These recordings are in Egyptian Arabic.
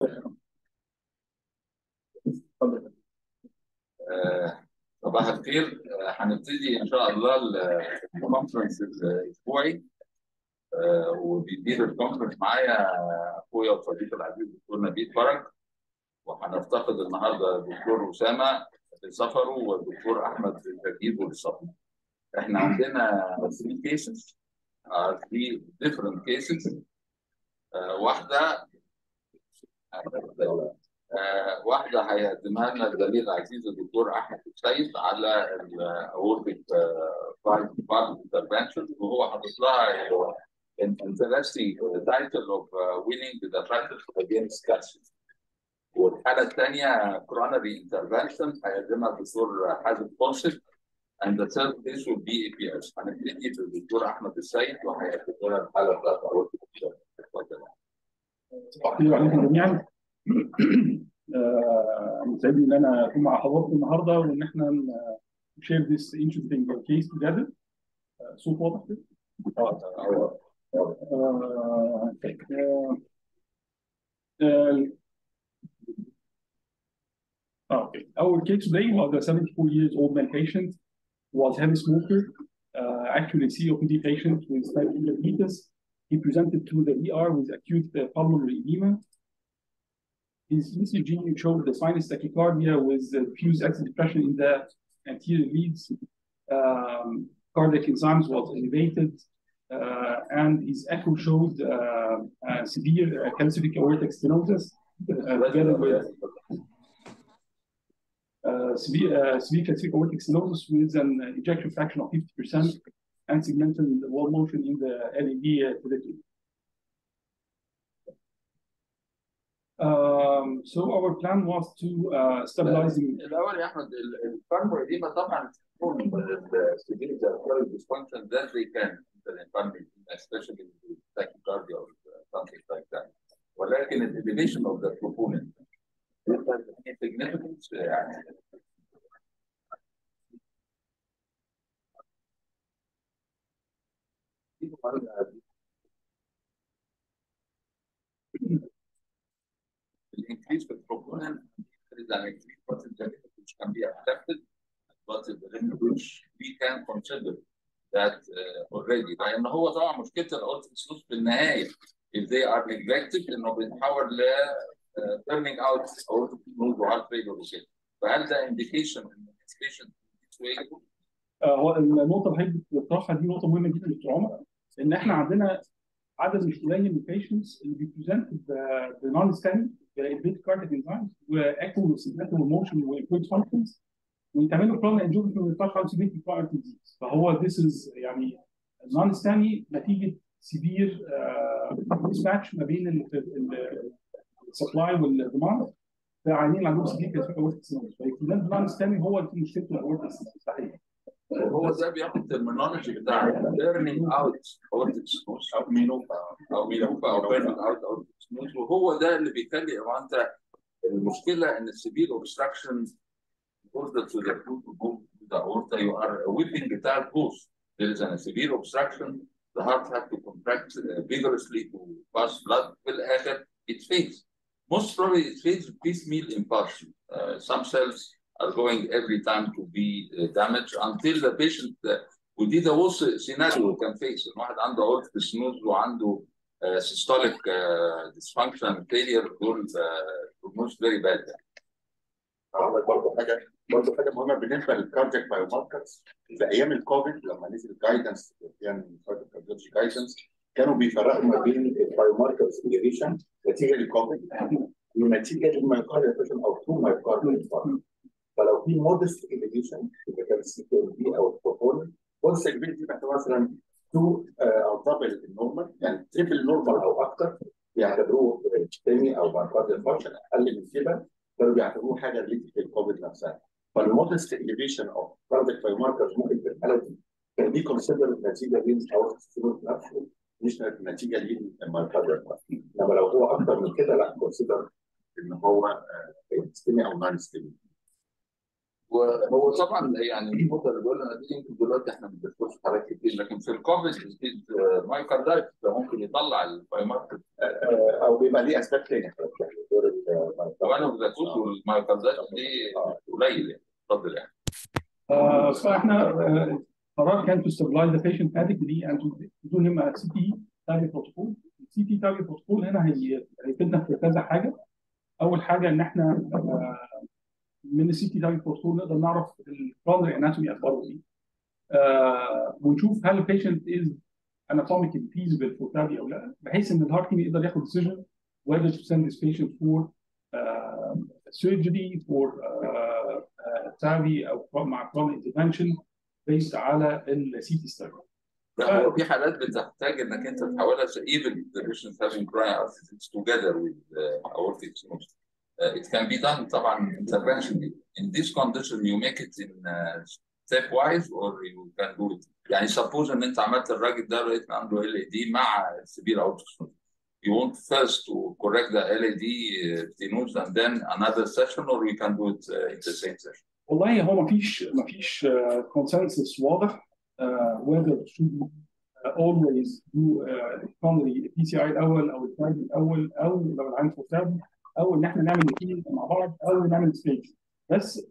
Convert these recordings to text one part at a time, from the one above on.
اتفضل آه، صباح الخير آه، هنبتدي ان شاء الله الكونفرنس الاسبوعي آه، وبيدير الكونفرنس معايا اخويا وصديقي العزيز الدكتور نبيل فرج وهنفتقد النهارده الدكتور اسامه لسفره والدكتور احمد تجديده للسفر. احنا عندنا 3 كيسز 3 different cases آه، واحده آه، واحدة هيقدمها لنا الزميل العزيز الدكتور أحمد السيد على الأوربت بارت انترفنشن وهو حاطط لها an interesting title of uh, winning the battle against cancer. والحالة الثانية coronary intervention هيقدمها الدكتور حازم قاسم and the third case will be APS. هنبتدي بالدكتور أحمد السيد وهيقدم لنا الحالة بتاعت أوربت اتفضل. صباح الخير عليكم جميعا آه، سعيد ان انا اكون مع حضراتكم النهارده وان احنا نشير ذيس interesting case together آه، صوت واضح كده؟ اه اه اه آه، آه، آه، Okay. Our case today was a 74 years old male patient was heavy smoker, uh, actually COPD patient with type 2 diabetes. He presented to the ER with acute uh, pulmonary edema. His ECG showed the sinus tachycardia with uh, diffuse axis depression in the anterior leads. Um, cardiac enzymes was elevated, uh, and his echo showed uh, uh, severe uh, calcific aortic stenosis uh, together with uh, severe, uh, severe calcific aortic stenosis with an ejection fraction of 50% and segmental wall motion in the LED uh, trajectory. Um, so our plan was to uh, stabilize the الاول يا احمد الفارمر دي ما طبعا تكون السبيل dysfunction that they can الانفارمر especially tachycardia or something like that ولكن ال elevation of the proponent significance يعني increase the proponent there is an increase percentage which can be accepted but the limit which we can consider that uh, already لان هو طبعا مشكله الاورتكسوس في النهايه if they are neglected انه بيتحول ل uh, turning out aortic وهارت فيلر وكده فهل ده indication ان this patient is way آه، هو النقطة اللي حضرتك بتطرحها دي نقطة مهمة جدا دكتور عمر إن إحنا عندنا عدد مش قليل من البيشنتس اللي بيبريزنت بنون ستاند بالبيت كارديك انزايمز واكو وسيجنتال موشن وكويت فانكشنز ويتعمل له كرون انجوبي ما يطلعش على سيفير كارد ديزيز فهو ذيس از يعني نون ستاني نتيجة سيفير ميس ماتش ما بين السبلاي والديماند فعيانين اللي عندهم سيفير كالسيفيك اورتيك سينوس فالاكتئاب نون ستاني هو اللي فيه مشكلته الاورتيك صحيح هو ده بياخد الترمينولوجي بتاع learning out aortic stenosis او مينوفا او مينوفا او burning out aortic stenosis وهو ده اللي بيخلي هو انت المشكله ان السبيل obstruction order to the root to move to the aorta you are whipping the tire post there is a severe obstruction the heart has to contract uh, vigorously to pass blood في الاخر it fails most probably it fails piecemeal impulsion uh, some cells are going every time to be uh, damaged until the patient uh, ودي ده وص سيناريو كان فيس الواحد عنده اورتيك سنوز وعنده سيستوليك ديسفانكشن فيلير دول بروجنوز فيري باد يعني عمل برضه حاجه برضه حاجه مهمه بالنسبه للكاردياك بايو ماركرز في ايام الكوفيد لما نزل جايدنس يعني كارديولوجي جايدنس كانوا بيفرقوا ما بين البايو ماركرز اليفيشن نتيجه للكوفيد ونتيجه للمايوكارديال او تو مايوكارديال فلو في مودست اليفيشن اذا كان السي كي بي او البروبون مودست اليفيشن دي محتاجه مثلا تو او دبل النورمال يعني تريبل نورمال او اكتر بيعتبروه تاني او مايوكارديال فانكشن اقل من كده كانوا بيعتبروه حاجه ريليتد للكوفيد نفسها فالمودست اليفيشن اوف كارديك بايو ماركرز ممكن في الحاله دي كان دي كونسيدر نتيجه من او نفسه مش نتيجه للمايوكارديال انما لو هو اكتر من كده لا كونسيدر ان هو ستيمي او نون ستيمي وهو طبعا يعني النقطه اللي بقولها دي يمكن دلوقتي احنا ما بنذكرش حاجات كتير لكن في الكوفيد مايوكاردايتس ده ممكن يطلع البايو ماركر او بيبقى ليه اسباب ثانيه يعني ساين اوف ذا توت والمايوكاردايتس دي قليل يعني اتفضل يعني آه، فاحنا آه، قرار كان to stabilize the patient adequately and to do him a CT target protocol. السي تي target protocol هنا هي- هيفيدنا في كذا حاجه. اول حاجه ان احنا آه، من السي تي target protocol نقدر نعرف البرايمري اناتومي اخباره ايه. آه، ونشوف هل البيشنت از anatomically feasible for therapy او لا بحيث ان الهارت تيم يقدر ياخد decision whether to send this patient for uh, surgery for uh, uh, therapy او مع chronic intervention based على السي تي ستادي. لا هو في حالات بتحتاج انك انت تحولها to even the patient having chronic arthritis together with uh, aortic stenosis. Uh, it can be done طبعا interventionally. In this condition you make it in uh, stepwise or you can do it. يعني suppose ان انت عملت الراجل ده لقيت عنده ال اي دي مع severe aortic stenosis. You want first to correct the LAD uh, stenosis and then another session or you can do it uh, in the same session. والله هو مفيش مفيش كونسنسس واضح uh, whether should we uh, always do uh, primary PCI الاول او الثاني الاول او لو العين فوتاب او ان احنا نعمل الاثنين مع بعض او نعمل ستيج بس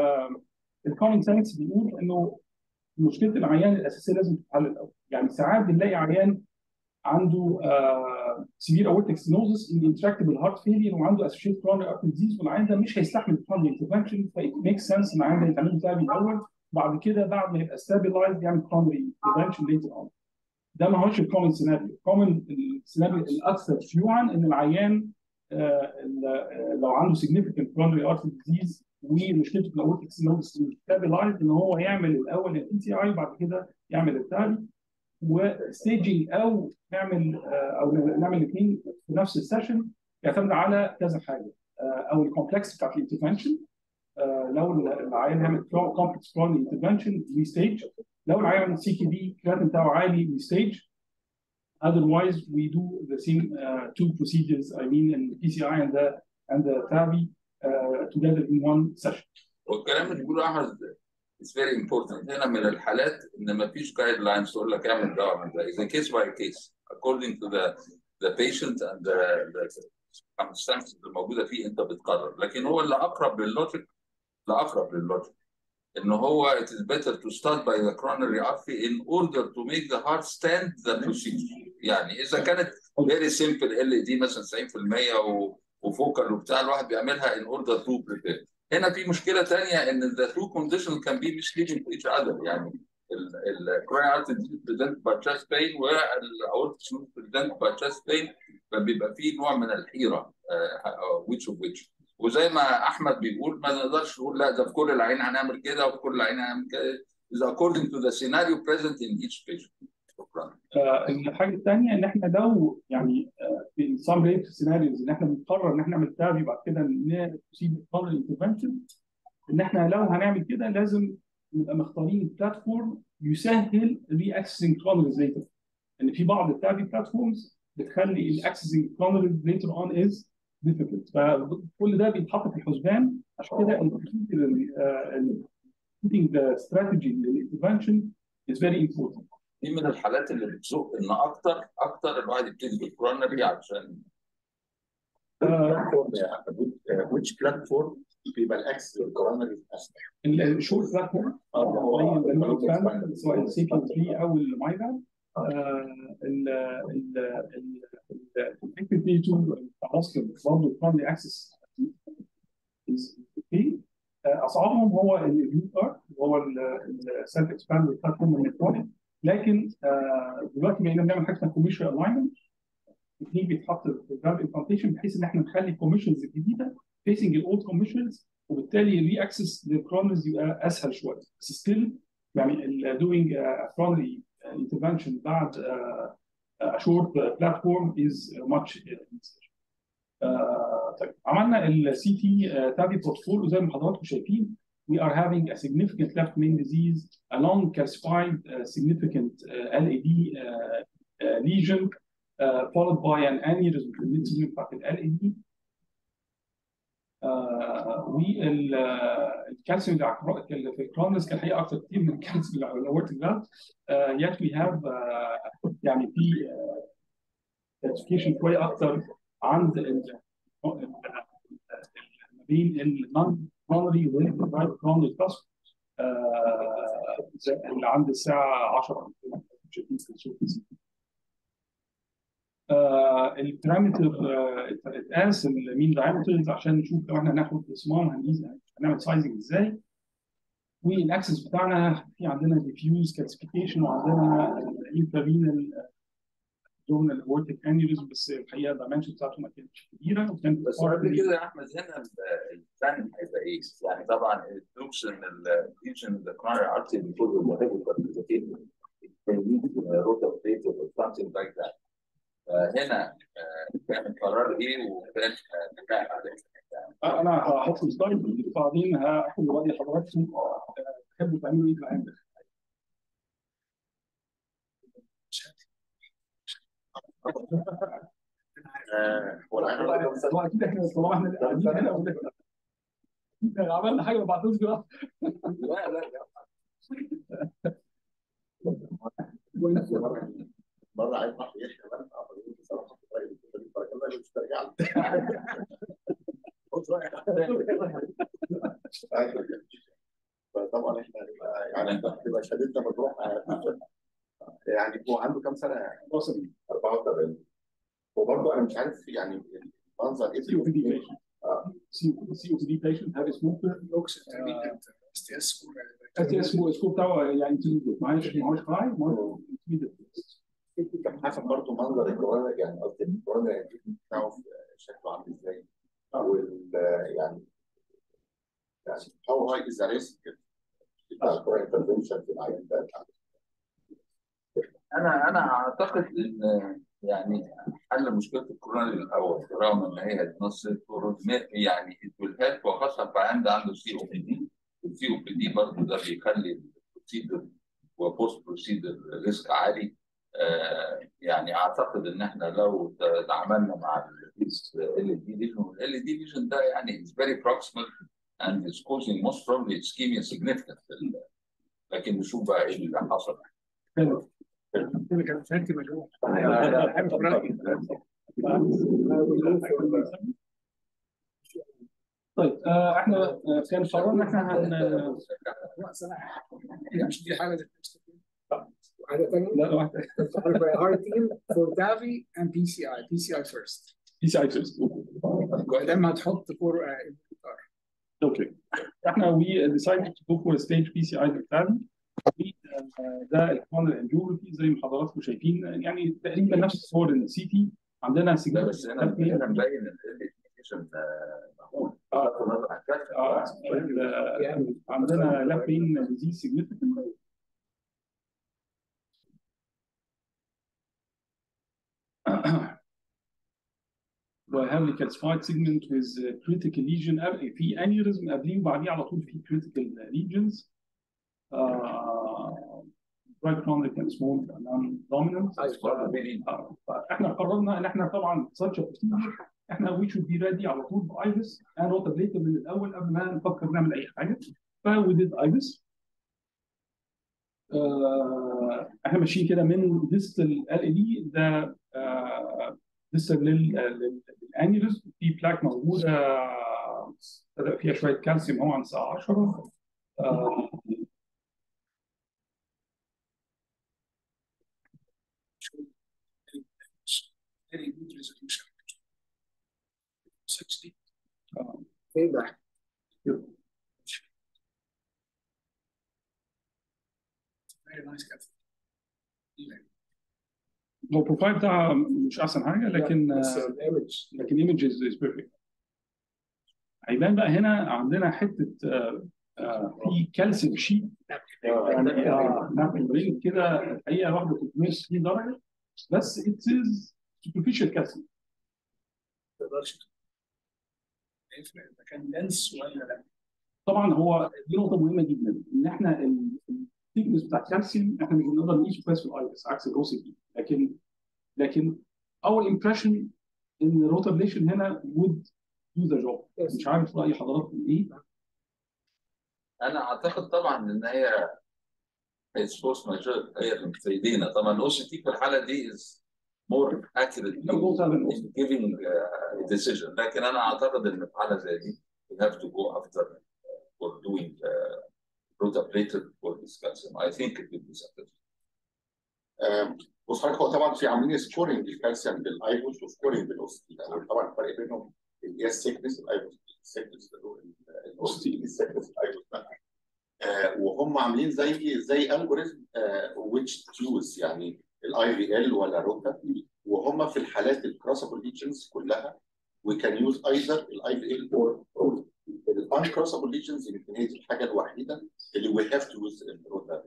الكومن سنس بيقول انه مشكله العيان الاساسيه لازم تتحل الاول يعني ساعات بنلاقي عيان عنده سيفير اورتيك ستينوزس ان انتراكتبل هارت فيلير وعنده اسوشيت كرونيك ارتري ديزيز والعيان ده مش هيستحمل كرونيك انترفنشن فايت ميك سنس ان العيان ده يتعمل له ثيرابي الاول بعد كده بعد ما يبقى ستابلايز يعمل كرونيك انترفنشن ليتر اون ده ما هوش الكومن سيناريو الكومن السيناريو الاكثر شيوعا ان العيان آه، ال- آه، لو عنده significant coronary artery disease ومشكلته في الاورتيك ستينوزس ستابلايز ان هو يعمل الاول الاي تي اي بعد كده يعمل الثاني وستيجنج او نعمل آه، او نعمل الاثنين في نفس السيشن يعتمد على كذا حاجه آه، او الكومبلكس بتاعت الانترفنشن لو العيان هيعمل كومبلكس كروني انترفنشن وي ستيج لو العيان سي كي دي الكرياتين بتاعه عالي وي ستيج otherwise we do the same uh, two procedures I mean in the PCI and the and the therapy uh, together in one session والكلام اللي بيقوله احمد is very important هنا من الحالات ان ما فيش جايد لاينز تقول لك اعمل ده واعمل ده is a case by case according to the the patient and the, the circumstances الموجوده فيه انت بتقرر لكن هو اللي اقرب لللوجيك اللي اقرب لللوجيك ان هو it is better to start by the coronary artery in order to make the heart stand the procedure يعني اذا كانت very simple ال دي مثلا 90% و- وفوكال وبتاع الواحد بيعملها in order to prepare هنا في مشكله ثانيه ان the two conditions can be misleading to each other يعني ال coronary artery disease presented by chest pain والاورtic stenosis presented by chest pain فبيبقى في نوع من الحيره آه، which of which وزي ما احمد بيقول ما نقدرش نقول لا ده في كل العين هنعمل كده وفي كل العين هنعمل كده is according to the scenario present in each patient شكرا آه، الحاجه الثانيه ان احنا لو يعني آه، في some rare scenarios ان احنا بنقرر ان احنا نعمل ثيرابي بعد كده نسيب coronary انترفنشن ان احنا لو هنعمل كده لازم نبقى مختارين بلاتفورم يسهل ري اكسسنج كرونرز ليتر ان في بعض الثيرابي بلاتفورمز بتخلي الاكسسنج كرونرز ليتر اون از difficult فكل ده بيتحط في الحسبان عشان كده ال putting the strategy للانترفنشن is very important دي من الحالات اللي بتزق ان اكتر اكتر الواحد يبتدي بالكورونري علشان بلاتفورم يا احمد which platform بيبقى الاكسس للكورونري اسهل الشورت بلاتفورم زي البالون اكسباند سواء السيكل 3 او المايبان ال ال ال بي 2 بتاع مصر برضه برايمري اكسس اوكي اصعبهم هو الفيو ار هو السيلف اكسباند بلاتفورم الالكترونيك لكن آه، دلوقتي بقينا بنعمل حاجه اسمها كوميشال الاينمنت تكنيك بيتحط في الجراب امبلانتيشن بحيث ان احنا نخلي الكوميشنز الجديده فيسنج الاولد كوميشنز وبالتالي الري اكسس للكرونرز يبقى اسهل شويه بس ستيل يعني دوينج كرونري انترفنشن بعد شورت بلاتفورم از ماتش طيب عملنا السي تي تابي بورتفوليو زي ما حضراتكم شايفين we are having a significant left main disease, a long calcified, uh, significant uh, LAD uh, uh, lesion, uh, followed by an aneurysm في الميد بتاعت ال LAD. والكالسيوم اللي على الكرو- اللي في الكرونس كان حقيقه اكتر كتير من الكالسيوم اللي على الاورتيك جلاند يت وي هاف يعني في كالسيفيكيشن شويه اكتر عند ال- ال- بين النون كرونري والرايت كرونري كلاسب اللي عند الساعه 10 شايفين في الصوره دي. آه، البارامتر آه، اتقاس المين دايمترز عشان نشوف لو احنا هناخد اصمام هنقيس هنعمل سايزنج ازاي والاكسس بتاعنا في عندنا ديفيوز كلاسيفيكيشن وعندنا الانترفينال دون الاورتيك انيوريزم بس الحقيقه الدايمنشن بتاعته ما كانتش كبيره وكانت بس قبل كده يا احمد هنا الثاني هيبقى ايه؟ يعني طبعا الدوكس ان الريجن ذا كرونري ارتري بيكون الهيبوكاربيتيتد روتا بليت or something like that. هنا كان القرار ايه وكان نجاح عليه انا هحط سلايد وبعدين هاخد راي حضراتكم تحبوا تعملوا ايه في العام ده آه، هو العين عنده كام سنه؟ هو اكيد احنا طالما احنا قاعدين هنا أقول لك احنا عملنا حاجه ما تصغر لا لا مره مره عايز راح يحكي كمان بصراحه في رايي الفكرة دي فرق الله مش ترجع لي فطبعا احنا يعني تبقى شهادتنا مجروح يعني هو عنده كام سنه يعني؟ وصل 44 وبرضه انا مش عارف يعني المنظر ايه سي او بي دي بيشنت آه. سي او بي دي بيشنت هذا سموكر لوكس اس تي اس سكور اسمه السكوب بتاعه يعني انترميديت معلش ما هوش هاي ما هو انترميديت كان حسب برضه منظر الكورونا يعني قصدي الكورونا بتاعه شكله عامل ازاي وال يعني يعني هاو هاي از ريسك بتاع الكورونا انترفنشن في العيان ده انا انا اعتقد ان يعني حل مشكله الكورونا الاول رغم ان هي نص يعني it will help وخاصه في عند عنده سي او بي دي السي او بي دي برضه ده بيخلي البروسيدر وبوست بروسيدر ريسك عالي آه يعني اعتقد ان احنا لو تعاملنا مع ال دي ليجن ال دي ليجن ده يعني is very proximal and is causing most probably ischemia significant لكن نشوف بقى ايه اللي حصل كده كان فهمت مجروح طيب آه احنا آه، كان قررنا احنا هن مش دي حاجه حاجه ثانيه لا واحده our team for TAVI and PCI PCI first بي سي اي فيرست لما هتحط فور اوكي احنا وي ديسايد تو جو فور ستيج بي سي اي بالفعل ده الكونر انجيوجرافي زي ما حضراتكم شايفين يعني تقريبا نفس صور السي تي عندنا لا سيجنال بس هنا هنا مبين ان ال ليجن معقول آه، ال- عندنا لاب بين ديزيز سيجنيفيكانت وهاوي كالسفايد سيجمنت with critical lesion قبل- في انيوريزم قبليه وبعديه على طول في critical lesions رايت كرونري كان سمول نون دوميننت احنا قررنا ان احنا طبعا such a procedure احنا we should be ready على طول بايفس and rotablator من الاول قبل ما نفكر نعمل اي حاجه ف we did ايفس آه، احنا ماشيين كده من ديستال ال اي دي ده ديستال للانيولز في بلاك موجوده بدأ فيها شويه كالسيوم هو عن الساعه 10 آه، very good resolution 60 آه، feedback very nice cat هو البروفايل بتاعها مش احسن حاجه لكن بس آه، الايمج لكن ايمج از بيرفكت هيبان بقى هنا عندنا حته آه، آه، في كالسيوم شيت يعني آه، نعمل رينج كده الحقيقه واخده 360 درجه بس ات از سوبرفيشال كالسيوم ما تقدرش يفرق اذا كان دنس ولا لا طبعا هو دي نقطه مهمه جدا ان احنا الثيكنس بتاع الكالسيوم احنا مش بنقدر نقيسه كويس في الايرس عكس الاوسيتي لكن لكن اول امبريشن ان الروتابليشن هنا would do the job مش عارف راي حضراتكم ايه انا اعتقد طبعا ان هي سبورس ماجور هي اللي بتفيدينا طبعا الاو سي تي في الحاله دي از مور اكيوريت No, both have an OCT. giving uh, decision لكن انا اعتقد ان في حاله زي دي have to go after uh, for doing uh, rotaplated for this calcium. I think it will be successful. آم، بص حضرتك هو طبعا في عاملين سكورنج للكالسيوم بالايبوس وسكورنج بالاوستي طبعا الفرق بينهم اللي هي السيكنس الايبوس السيكنس الاوستي السيكنس الايبوس بقى آه، وهم عاملين زي زي الجوريزم ويتش تشوز يعني الاي في ال ولا روتا وهم في الحالات الكروسبل ليجنز كلها we can use either الاي في ال or روتا الانكروسبل ليجنز يمكن هي دي الحاجه الوحيده اللي we have to use الروتا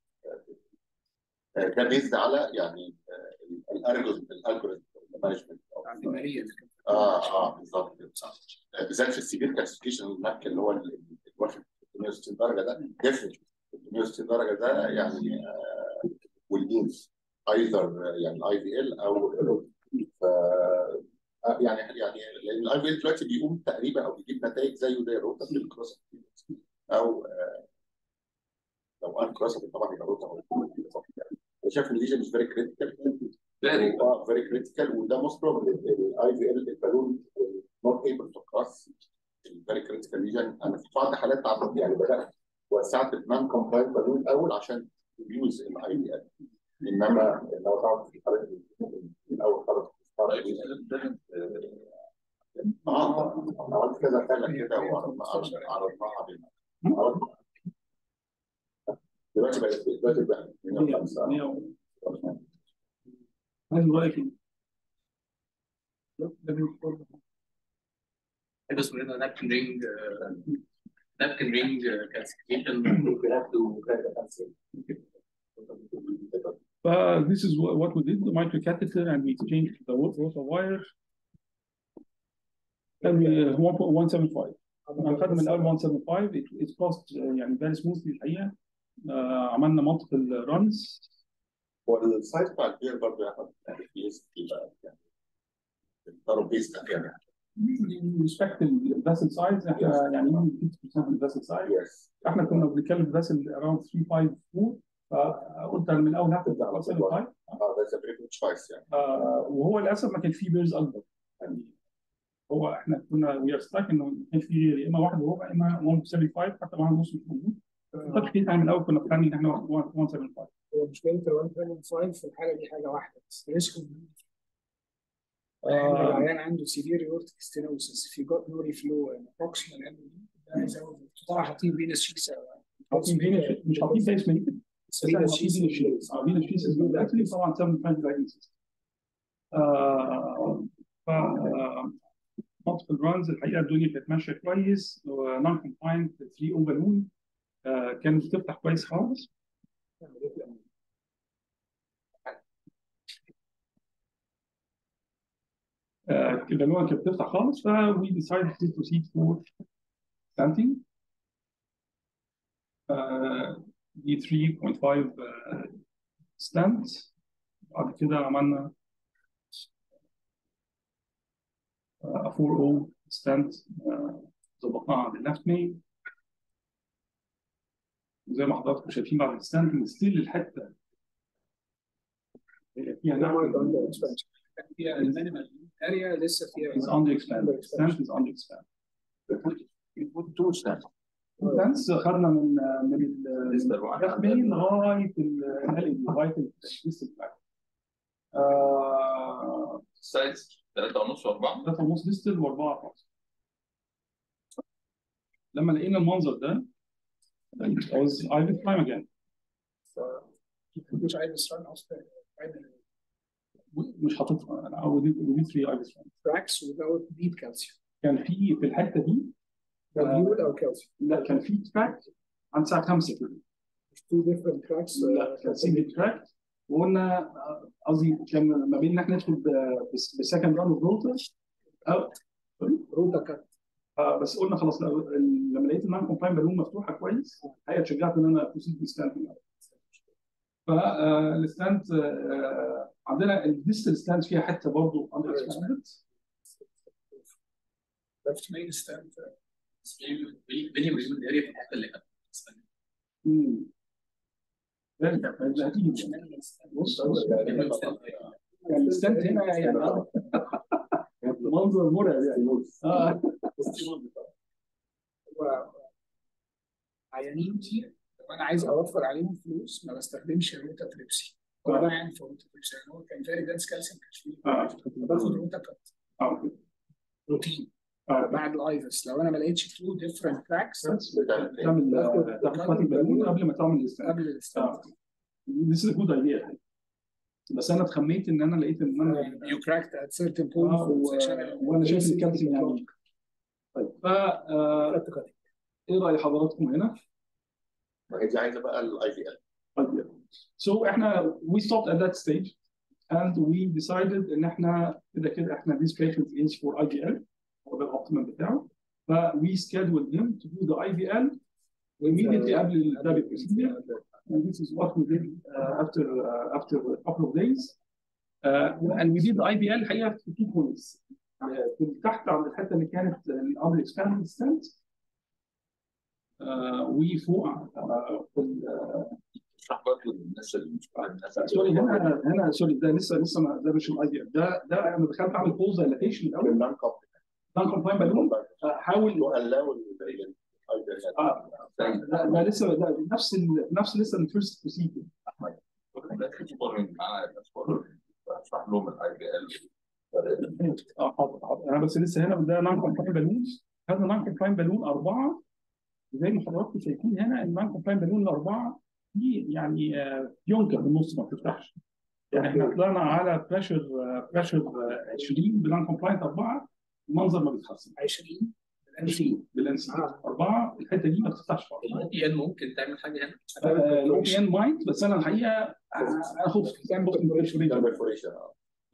آه، ده بيزد على يعني الالجوريزم الالجوريزم مانجمنت عمليا اه اه بالظبط صح آه، بالذات في السيفير كلاسيفيكيشن المارك اللي هو ال- ال- الواخد 360 درجه ده ديفنت 360 درجه ده يعني آه والجينز ايذر يعني الاي في ال او ال ف آه، يعني يعني لان الاي في ال دلوقتي بيقوم تقريبا او بيجيب نتائج زيه زي الروتا في الكروس او آه لو ان كروس طبعا يبقى روتا او شايف ان الليجن از فيري كريتيكال Very اه فيري كريتيكال وده موست بروبلي الاي في ال البالون نوت ايبل تو كروس الفيري كريتيكال ليجن انا في بعض الحالات عملت يعني بدات وسعت النون كومبايل بالون الاول عشان يوز الاي في ال انما لو طبعا في الحالات دي من اول خالص اه انا عملت كذا حاله كده وعرضناها عرضناها بين- عرضنا دلوقتي بقت دلوقتي بقى 105 هل رايك إيه؟ لا، لازم يكون- حاجه اسمها نابكن رينج نابكن رينج كلاسيفيكيشن Uh, this is what, what we did, the microcatheter, and we changed the water wire. And we, uh, 1.175. انا خدنا من الاول 175 it, it cost uh, يعني very smoothly الحقيقه uh, عملنا multiple runs هو السايز بتاع البير برضه يا احمد بيس يبقى يعني الضرب بيس يعني respect the vessel size احنا يعني 50% من الفيسل size يس احنا كنا بنتكلم في vessel around 354 فقلت انا من الاول هاخد 175 اه ده فيري جود تشويس يعني آه، وهو للاسف ما كانش فيه بيرز اكبر يعني هو احنا كنا وي ار ستاك انه ما كانش فيه غير يا اما واحد وربع يا اما 175 حتى واحد ونص مش موجود فكنت في من الاول كنا بلاني ان احنا 175 هو مشكله ال 125 في الحاله دي حاجه واحده بس ريسك آه. العيان عنده سيفير يورتيك ستينوسس في جوت نوري فلو بروكسيمال ده يزود طبعا حاطين فينس شيكس حاطين فينا مش حاطين فيس ميديكال بس احنا حاطين فينا شيز اه فينا شيز اكشلي طبعا 75 دايجنوستس ف multiple runs الحقيقه الدنيا كانت ماشيه كويس نون كومبايند 3 او بالون كانت بتفتح كويس خالص آه، البالونه كانت بتفتح خالص ف we decided to proceed for stanting آه، دي 3.5 ستانت بعد كده عملنا آه، 4 ستانت ظبطناها عند اللفت مين زي ما حضراتكم شايفين بعد الستانت ستيل الحته اللي فيها نعمل فيها المينيمال اريا لسه فيها is under expanded stand is under expanded تو ستاند stands خدنا من من Distal one. اللفت مين لغايه ال لغايه الديستال بتاعك آه سايز 3 ونص و4 ثلاثة ونص ديستل وأربعة فاصل لما لقينا المنظر ده I was I did climb again مش عايز ران اصلا مش حاططها انا ودي ودي 3 ايفس تراكس without deep calcium كان في في الحته دي موجود او calcium لا كان في تراك عند الساعه 5 كده two different tracks لا كان سنجل تراك وقلنا آه، قصدي كان ما بين ان احنا ندخل بسكند ران اوف روتر او روتا كات آه، بس قلنا خلاص لا، ال- لما لقيت النون كومباين بالون مفتوحه كويس الحقيقه اتشجعت ان انا بروسيد بستاند فالستاند عندنا الديستال ستاند فيها حته برضه اندر اكسباندد left main stand بيني وبين الاريا في الحته اللي كانت هتيجي بص يعني الستاند هنا يعني منظر مرعب يعني اه عيانين كتير لو انا عايز اوفر عليهم فلوس ما بستخدمش روتا تريبسي هو ده يعني في روتا تريبسي يعني هو كان فيري دانس كالسيوم كانش فيه آه. باخد روتا كات اه بروتين اه بعد الايفس لو انا ما لقيتش تو ديفرنت تراكس تعمل تعمل كاتنج بالون قبل ما تعمل الاستناد قبل الاستاند This is a good idea بس انا اتخميت ان انا لقيت ان انا يو كراكت ات سيرتن آه، بوينت و- وانا شايف الكالسيوم يعني طيب ف آه، ايه راي حضراتكم هنا؟ ما هي دي عايزه بقى الاي في ال So احنا we stopped at that stage and we decided ان احنا كده كده احنا this patient is for IVL هو ده الاوبتيمال بتاعه ف we scheduled him to do the IVL immediately قبل ال procedure and this is what we did uh, after uh, after a couple of days uh, and we did the IVL الحقيقه في two points آه، في تحت عند الحته اللي كانت الابل expanded stent uh, وفوق آه، في ال- اشرح برضه للناس اللي مش فاهمة الناس سوري هنا هنا سوري ده لسه لسه ما ده مش الاي ده ده انا دخلت اعمل بوز دايلاتيشن الاول النون نون كومبلاين بالون حاول يقلقوا آه، ده, ده لسه ده نفس ال... نفس لسه الفيرست بروسيجر اشرح لهم الاي بي ال اه حاضر حاضر انا بس لسه هنا ده نون كومبلاين بالون هذا نون كومبلاين بالون اربعه زي ما حضراتكم شايفين هنا النون كومبلاين بالون الاربعه دي يعني آه، ينكر في النص ما بتفتحش يعني احنا طلعنا على بريشر بريشر 20 بنون كومبلاينت اربعه المنظر ما بيتحسن 20 20 بالانس اربعه الحته دي ما بتفتحش خالص الاي ان ممكن تعمل حاجه هنا الاو بي ان مايند بس انا الحقيقه آه، انا خفت كان ممكن ف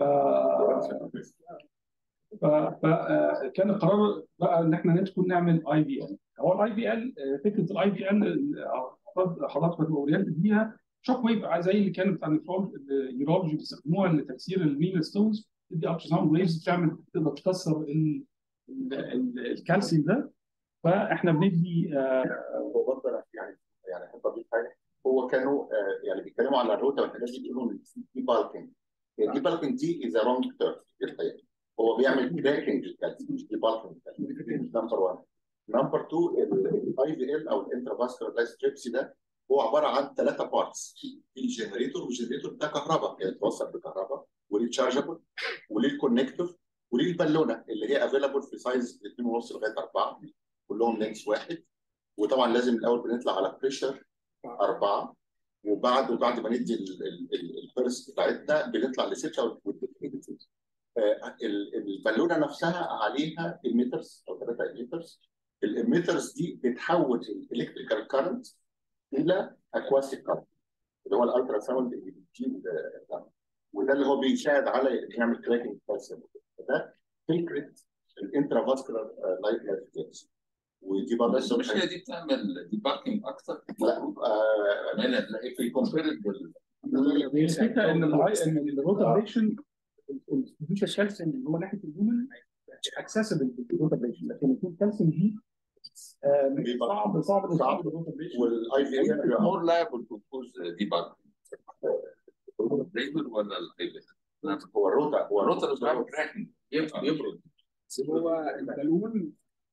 ف ف آه، كان القرار بقى ان احنا ندخل نعمل اي في ال هو الاي في ال فكره الاي في ال حضرتك هتبقى اورينتد بيها شوك ويف زي اللي كانت بتاع النيورولوجي بيستخدموها لتكسير الميل ستونز تدي الترا ساوند ويفز بتعمل تقدر تكسر ال- ال- ال- الكالسيوم ده فاحنا بندي آه، هو برضه يعني يعني احب اضيف حاجه هو كانوا آه، يعني بيتكلموا على الروتا والحاجات دي بيقولوا ان دي بالكينج دي بالكينج دي از رونج تيرم في الحقيقه هو بيعمل كراكنج للكالسيوم مش دي بالكينج نمبر 1 نمبر 2 الاي في ال او الانترافاسكولار لايستريبسي ده هو عباره عن ثلاثه بارتس في جنريتور والجنريتور ده كهرباء يعني بيتوصل بكهرباء وليه تشارجبل وليه الكونكتور وليه البالونه اللي هي افيلابل في سايز 2.5 لغايه 4 كلهم لينكس واحد وطبعا لازم الاول بنطلع على بريشر اربعه وبعد وبعد ما ندي الفيرست بتاعتنا بنطلع لسته والديفينيتيف البالونه نفسها عليها الميترز او ثلاثه الميترز الاميترز دي بتحول الالكتريكال كارنت الى اكواسيك كارنت اللي هو الالترا ساوند اللي بيجيب ده. وده اللي هو بيساعد على إنه يعمل كراكنج كالسيوم ده فكره الانترافاسكولار لايت لايت ودي برضه بس مش هي دي بتعمل ديباركينج اكتر لا آه، انا لا في كومبيرد بال الفكره ان الهاي ان الروتابريشن الفيوتشر كالسيوم اللي هو ناحيه الهيومن اكسسبل بالروتابريشن لكن يكون كالسيوم دي آه، صعب صعب صعب. الروتابريشن والاي في ال مور لايبل تو كوز ديباركينج الريجل ولا الاي هو الروتا هو الروتر مش بيعمل كراكنج يبرد هو البالون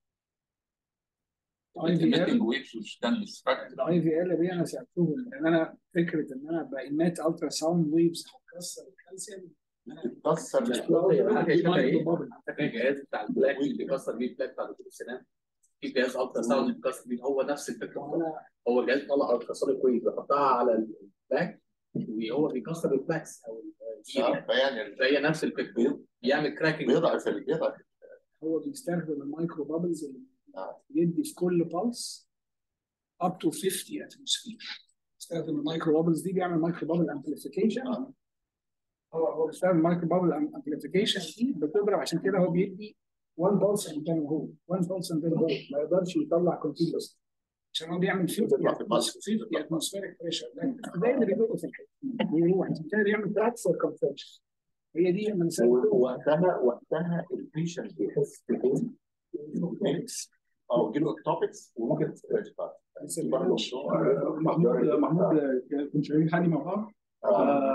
اي في emitting ال waves which can distract الاي في ال دي انا سالتهم لان انا فكره ان انا بإيمات الترا ساوند ويفز هتكسر الكالسيوم بتكسر حاجه شبه ايه؟ فاكر الجهاز بتاع البلاك اللي بيكسر بيه البلاك بتاع دكتور السنان في جهاز الترا ساوند بيكسر بيه هو نفس الفكره وانا هو جهاز طلع الترا سونيك ويف بيحطها على البلاك وهو بيكسر البلاكس او الجيري يعني فهي نفس الفكره بيعمل كراكنج بيضعف ال- بيضعف هو بيستخدم المايكرو بابلز اللي آه. يدي في كل بالس up to 50 اتموسفير بيستخدم المايكرو بابلز دي بيعمل مايكرو بابل امبليفيكيشن آه. هو هو بيستخدم المايكرو بابل امبليفيكيشن دي بتضرب عشان كده هو بيدي 1 بلس and then هو 1 بلس and then هو ما يقدرش يطلع كونتينوس عشان هو بيعمل 50 بيطلع في البلس. 50 اتموسفيريك بريشر ده اللي بيدق في الحته بيروح عشان كده بيعمل تراك فور كونفرجن هي دي لما نسال وقتها وقتها البيشنت بيحس ببين او يجيله اكتوبكس وممكن تسترجع محمود محمود كنت شغالين حالي مع بعض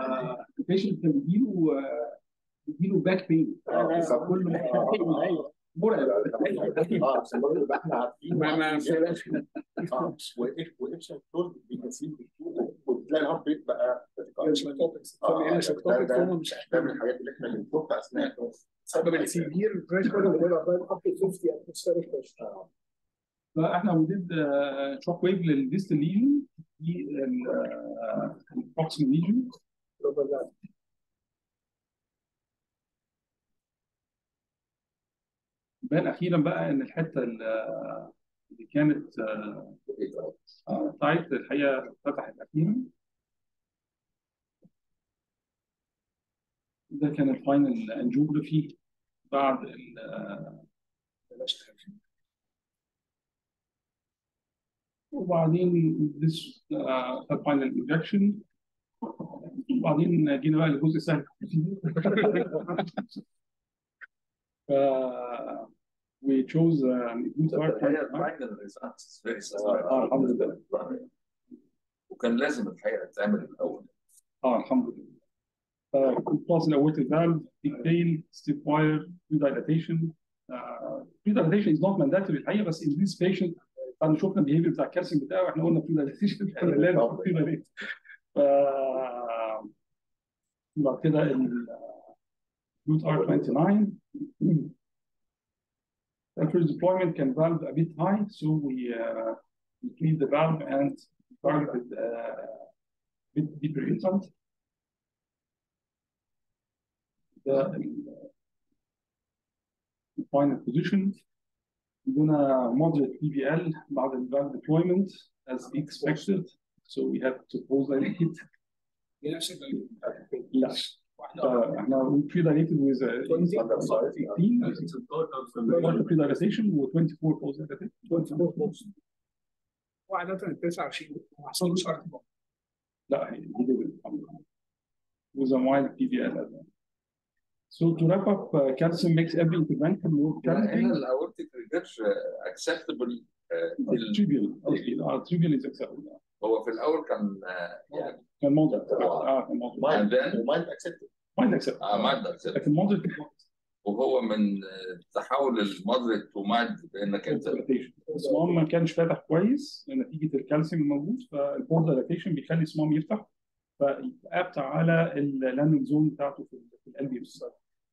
البيشنت كان بيجيله آه، بيجيله باك بين كل ما ايوه مرعب اه عشان برضه يبقى احنا عارفين ما ما بلاش اه واف واف شغل بيكسيل وتلاقي الهارت ريت بقى مش توبكس آه، مش ده- توبكس ده- هم مش ده من الحاجات اللي احنا بنشوفها اثناء سبب السيفير بريشر اللي بيبقى فاهم up to 50 atmospheric pressure فاحنا وديد شوك ويف للديستال ليجن في البروكسيمال ليجن بان اخيرا بقى ان الحته ال- اللي كانت آه، تايت الحقيقه فتحت اخيرا ده كان الفاينل انجيوجرافي بعد ال وبعدين this uh, final injection وبعدين جينا بقى للجزء السهل ف we chose uh, good part الحقيقه الفاينل ريزلتس فيري اه الحمد لله وكان لازم الحقيقه تعمل الاول اه الحمد لله Uh, cross the aortic valve, pigtail, stiff wire, pre-dilatation. Uh, pre-dilatation is not mandatory الحقيقه بس in this patient بعد شفنا البيهيفير بتاع الكالسيوم بتاعه احنا قلنا pre-dilatation لازم pre-dilate. ف بعد كده ال root R29 First deployment can valve a bit high, so we uh, we clean the valve and start with uh, bit deeper insult. The, the final position. عندنا moderate PVL بعد ال valve deployment as expected, so we have to pause dilate. بنفس ال- لا فاحنا we pre-dilated with uh, 18 pre-dilatation و 24 pause dilatation. 24 بوكس هو عادة ال 29 ما حصلوش ارتباط لا هي دي دي الحمد لله. with a mild PVL as well. So to wrap up, uh, calcium makes every intervention more هنا challenging. الاورتيك ريجرش اكسبتبل trivial قصدي اه trivial is acceptable هو في الاول كان آه، يعني كان موضع اه كان موضع مايند And then- ومايند اكسبتد mild acceptable آه، mild acceptable. لكن موضع وهو من آه، تحول المودريت تو مايلد بانك انت الصمام ما كانش فاتح كويس نتيجه الكالسيوم الموجود فالبورد دايلاتيشن بيخلي الصمام يفتح فابتع على اللاندنج زون بتاعته في في القلب بالظبط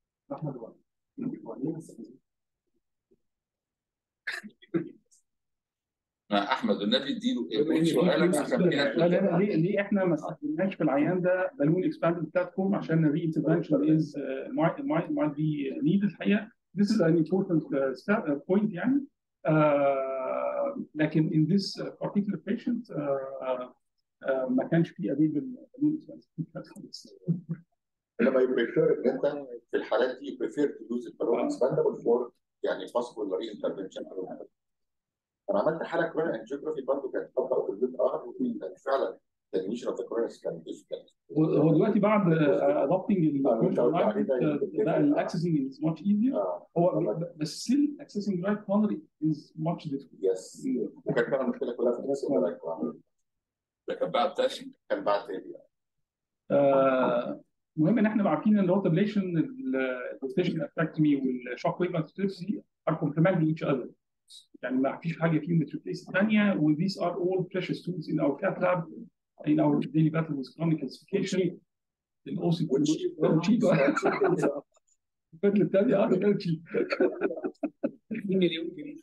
مع احمد والنبي اديله بما إن ايه سؤالك عشان في لا لا ناس لا ليه ليه احنا ما استخدمناش في العيان ده بالون اكسباند بلاتفورم عشان الري انترفنشن از might might be needed الحقيقه this is an important uh, step, uh, point يعني uh, لكن in this particular patient uh, uh, ما كانش في available balloon expansion انما you prefer ان انت في الحالات دي you prefer to use البالون expandable for يعني possible reintervention انا عملت حاله كورونا انجيوجرافي برضه كانت طبقه في البيت ار وكان فعلا التنميشن اوف ذا كورنس كان difficult. هو دلوقتي بعد uh, adopting آه، أنت قلت عليه ده ال بقى الاكسسنج is much easier اه هو بس still accessing right pulmonary is much difficult يس وكان فعلا المشكله كلها في الناس اللي رايح ده كان بعد تاشن كان بعد تاني آه، مهم ان احنا عارفين ان الاوتوبليشن الروتيشن افكتمي والشوك ويف اكتيفيتي are complementing each other يعني ما فيش حاجه فيهم بتريبليس الثانيه و these are all precious tools in our cath lab in our daily battle with chronic calcification الاو سي تشيب الفكره الثانيه اه كانت cheap. 2 مليون جنيه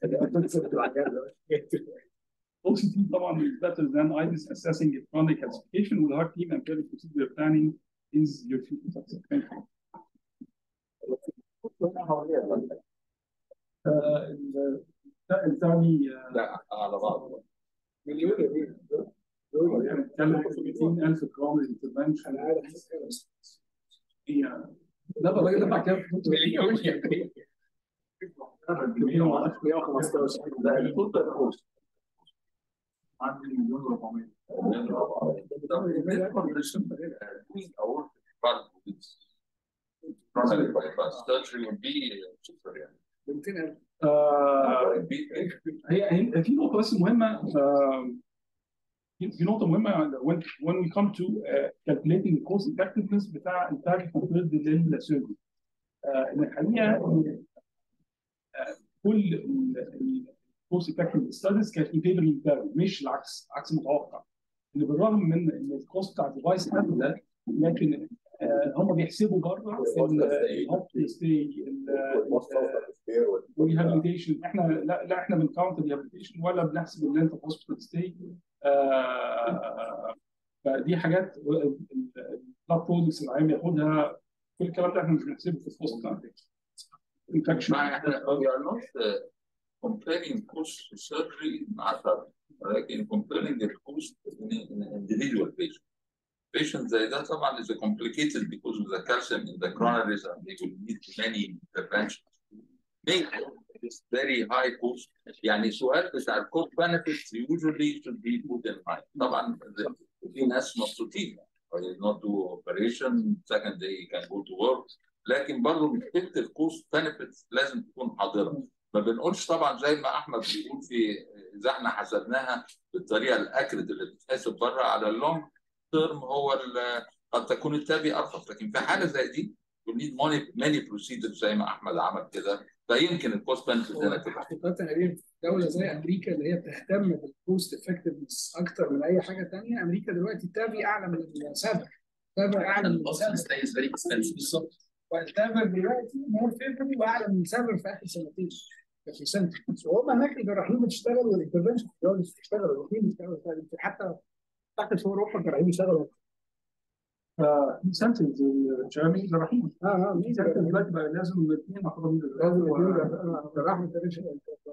OCT طبعا is better than IDIS assessing if chronic calcification with heart team and period procedure planning is your future success. Thank you. آه، ال- الثاني آه، لا على بعض مليون جنيه يعني بنتكلم في 200000 جرام انترفنشن انا عارف بس هي لا بقى الراجل دفع كام؟ مليون جنيه 115 ده التوتال كوست عندي مليون و400 طب الكونديشن او بعد coronary bypass surgery would be cheaper يعني 200000 آه، Be- هي هي في نقطة بس مهمة آه، في في نقطة مهمة when when we come to uh, calculating the cost effectiveness بتاع التارجت compared للسيرجري. آه، إن الحقيقة إن، آه، كل الكورس افكتيف ستاديز كانت ان فيفر للباري مش العكس عكس متوقع ان بالرغم من ان الكوست بتاع الديفايس اغلى لكن آه، هم بيحسبوا بره الهوب ستي والريهابيليتيشن احنا لا لا احنا بنكاونت الريهابيليتيشن ولا بنحسب اللي انت في هوسبيتال ستي فدي حاجات البلاد برودكتس اللي العيان بياخدها كل الكلام ده احنا مش بنحسبه في الكوست بتاع الانفكشن ما احنا we are not uh, comparing cost surgery مع surgery ولكن comparing the cost in in individual patient. Patient زي ده طبعا is complicated because of the calcium in the coronaries and they will need many interventions. Make this very high cost يعني سؤال بتاع الكوست benefits usually should be put in mind. طبعا the- في ناس مبسوطين will not do operation second day can go to work لكن برضه مشكله الكوست benefits لازم تكون حاضره ما بنقولش طبعا زي ما احمد بيقول في اذا احنا حسبناها بالطريقه الاكريت اللي بتتحسب بره على اللونج تيرم هو ال- قد تكون التابي ارخص لكن في حاله زي دي we need many many procedures زي ما احمد عمل كده فيمكن الكوست benefit هنا تبقى حقيقة تقريبا في دولة زي أمريكا اللي هي بتهتم بالكوست افكتفنس أكتر من أي حاجة تانية أمريكا دلوقتي التابي أعلى من السابر السابر أعلى من السابر ستايز فيري اكسبنسيف بالظبط والتابر دلوقتي مور فيفري وأعلى من السابر في آخر سنتين في سنة وهم هناك الجراحين بتشتغل والانترفنشن بتشتغل والجراحين بتشتغل حتى تحت في أوروبا الجراحين بيشتغلوا فانسنتيفز الجرامين جراحين اه اه مين incentives دلوقتي بقى لازم الاثنين محطوطين لازم يكون جراح انترفنشن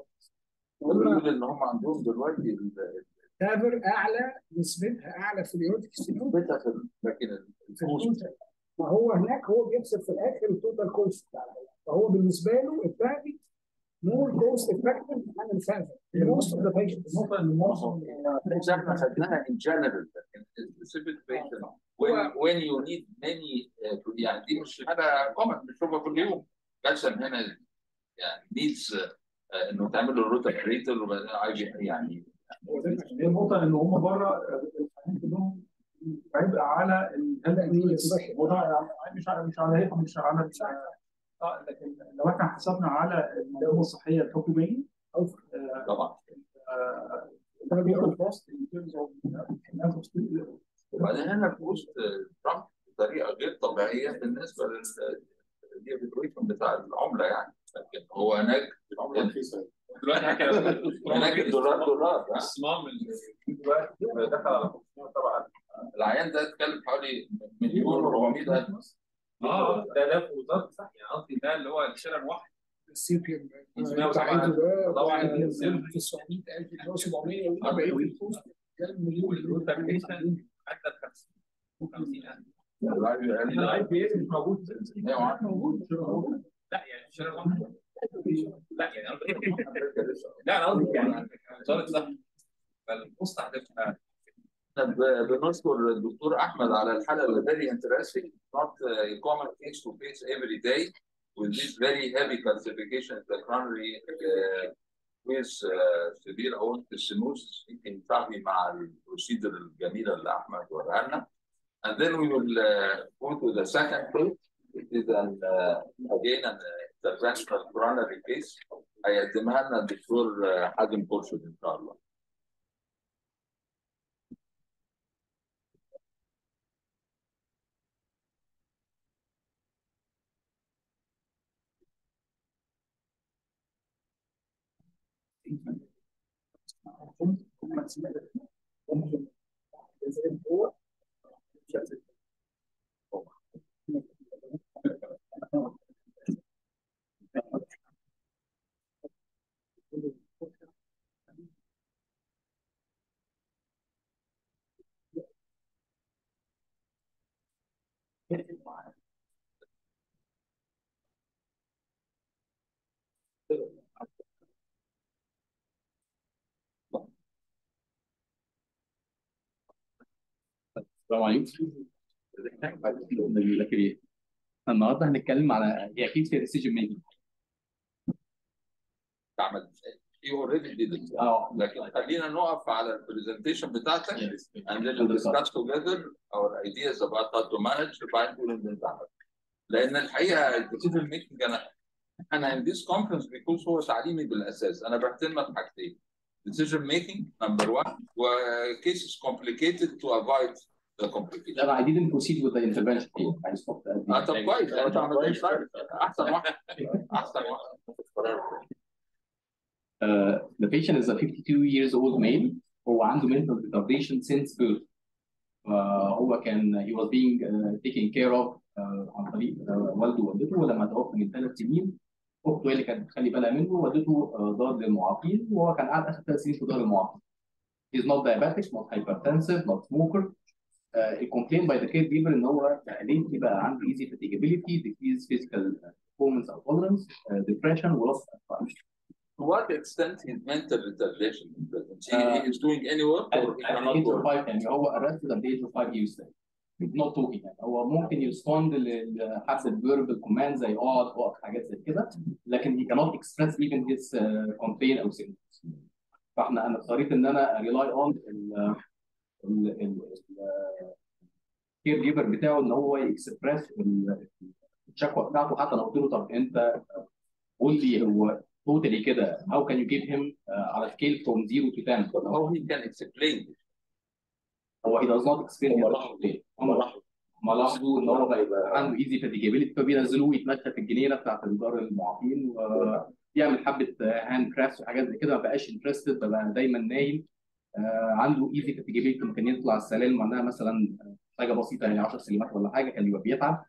بيقول ان هم عندهم دلوقتي ال- تابر اعلى نسبتها اعلى في اليورتيك ستينوز نسبتها في ال- لكن في الكوست التوتال ما هو هناك هو بيحسب في الاخر التوتال كوست بتاع العيان فهو بالنسبه له التابي مور كوست افكتيف عن الفازر موست اوف ذا بيشنتس النقطه اللي معظم زي احنا خدناها in general in specific patient when when you need many uh, يعني دي مش حاجه common بنشوفها كل يوم كالسيوم هنا يعني needs uh, انه تعمل له روتا بريتر وبعدين عايز يعني هي النقطه ان هم بره الحاجات كلهم عبء على الهيلث مش على مش على مش على اه لكن لو احنا حسبنا على المنظومه الصحيه الحكوميه او طبعا ده بياخد كوست in terms of amount of students. وبعدين هنا في وسط ترامب بطريقه غير طبيعيه بالنسبه لل بتاع العمله يعني لكن هو هناك العمله رخيصه دلوقتي حكى هناك الدولار دولار ها؟ الصمام اللي دلوقتي دخل على 500 طبعا العيان ده اتكلم حوالي مليون و400 الف اه ده ده في وزاره صح يعني قصدي ده اللي هو الشارع الواحد السي بي ام بتاعته ده طبعاً. في 900000 اللي هو 700 وبقيه الفلوس كام مليون والروتابيشن حتى ال 50 50000 الاي بي اس مش موجود موجود لا يعني الشارع الواحد لا يعني قصدي لا انا قصدي يعني وزاره الصحه فالقصه هتبقى ب- بنشكر الدكتور احمد على الحلقه اللي very interesting not a common case to face every day with this very heavy calcification of the coronary uh, with uh, severe aortic stenosis يمكن تعبي مع البروسيدر الجميله اللي احمد وريها لنا and then we will uh, go to the second case it is an uh, again an interventional coronary case هيقدمها لنا الدكتور uh, حازم قرشد ان شاء الله السلام عليكم لك ايه النهارده هنتكلم على هي اكيد في ديسيجن ميكنج تعمل he already did it اه لكن خلينا نقف على البرزنتيشن بتاعتك and then we'll discuss together our ideas about how to manage بعدين نقول ان انت عملت لان الحقيقه الديسيجن ميكنج انا انا in this conference because هو تعليمي بالاساس انا بهتم بحاجتين decision making number one و cases complicated to avoid the complication لا I didn't proceed with the intervention here. I stopped at the- اه طب كويس انت عملت احسن واحد احسن واحد Uh, the patient is a 52 years old male هو عنده mental retardation since birth. فهو كان he was being uh, taken care of uh, عن طريق uh, والده ووالدته ولما توفى من ثلاث سنين اخته هي اللي كانت بتخلي بالها منه ودته uh, دار للمعاقين وهو كان قاعد اخر ثلاث سنين في دار المعاقين. He's not diabetic, not hypertensive, not smoker. Uh, complained by the caregiver ان هو lately بقى عنده easy fatigability, decreased physical performance or tolerance, uh, depression, loss of function. to what extent his mental retardation is present? He, Uh, he is doing any work at, or he at the cannot age of work? five يعني هو arrested at the age of five years then. not talking يعني هو ممكن يرسبوند لحد الفيربال كوماند زي اقعد اقف حاجات زي كده لكن he cannot express even his uh, complaint او symptoms. فاحنا انا اضطريت ان انا rely on ال ال ال الكير جيفر بتاعه ان هو يكسبرس الشكوى بتاعته حتى لو قلت له طب انت قول لي هو توتالي كده how can you give him uh, على scale from 0 to 10 How he can explain it? هو he does not explain هم his لاحظوا. complaint. هم هم لاحظوا هم لاحظوا ان هو بقى عنده ايزي فاتيجابيلتي فبينزلوه يتمشى في الجنينه بتاعت دار المعاقين ويعمل حبه هاند كرافتس وحاجات زي كده ما بقاش انترستد بقى دايما نايم آه، عنده ايزي فاتيجابيلتي ممكن يطلع السلالم معناها مثلا حاجه بسيطه يعني 10 سلمات ولا حاجه كان يبقى بيتعب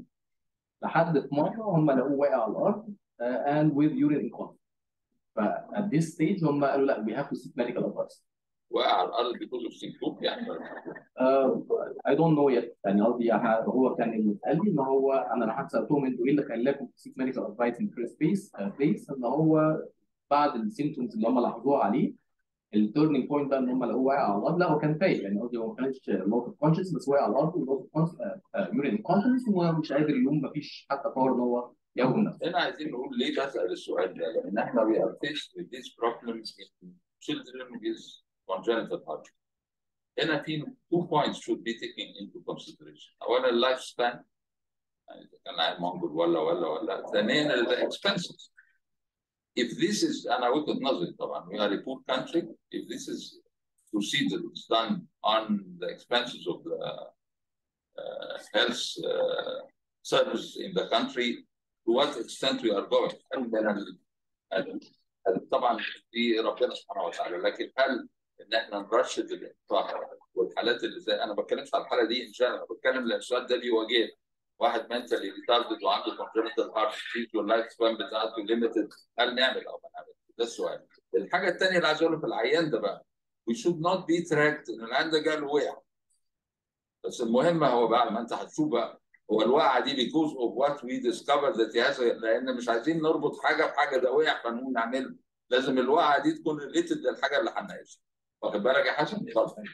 لحد في مره هم لقوه واقع على الارض uh, and with urine incontinence. ف at this stage هم قالوا لا we have to seek medical advice. وقع على الارض because of symptom يعني Uh, I don't know yet يعني قصدي ح- هو كان اللي اتقال لي ان هو انا لحد سالتهم انتوا ايه اللي خلاكم تسيك ميديكال ادفايس ان فيرست بليس بليس ان هو بعد السيمتومز اللي هم لاحظوها عليه التيرنينج بوينت بقى ان هم لقوه واقع على الارض لا هو كان فايق يعني قصدي هو ما كانش لوس اوف كونشس بس واقع على الارض ولوس اوف يورين كونشس ومش قادر يقوم ما فيش حتى باور ان هو يقوم نفسه. هنا عايزين نقول ليه بسال السؤال ده؟ لان احنا we are faced with these problems in children with congenital heart. هنا في two points should be taken into consideration. اولا اللايف سبان يعني اذا كان عيل منجل ولا ولا ولا ثانيا the expenses. If this is انا وجهه نظري طبعا we are a poor country if this is procedure is done on the expenses of the uh, health uh, service in the country to what extent we are going هل هل- هل طبعا دي ربنا سبحانه وتعالى لكن هل ان احنا نرشد الانفاق والحالات اللي زي انا ما بتكلمش على الحاله دي ان شاء الله بتكلم لان السؤال ده بيواجهنا واحد منتلي ريتاردد وعنده كونجنتال هارت ديزيز واللايف سبان بتاعته ليميتد هل نعمل او ما نعمل ده السؤال الحاجه الثانيه اللي عايز اقولها في العيان ده بقى we should not be tracked ان العيان ده جاله وقع بس المهم هو بقى ما انت هتشوف بقى هو الوقعه دي because of what we discovered that he has a- لان مش عايزين نربط حاجه بحاجه ده وقع فنقوم نعمله لازم الوقعه دي تكون ريليتد للحاجه اللي هنناقشها واخد بالك يا حسن؟ اتفضل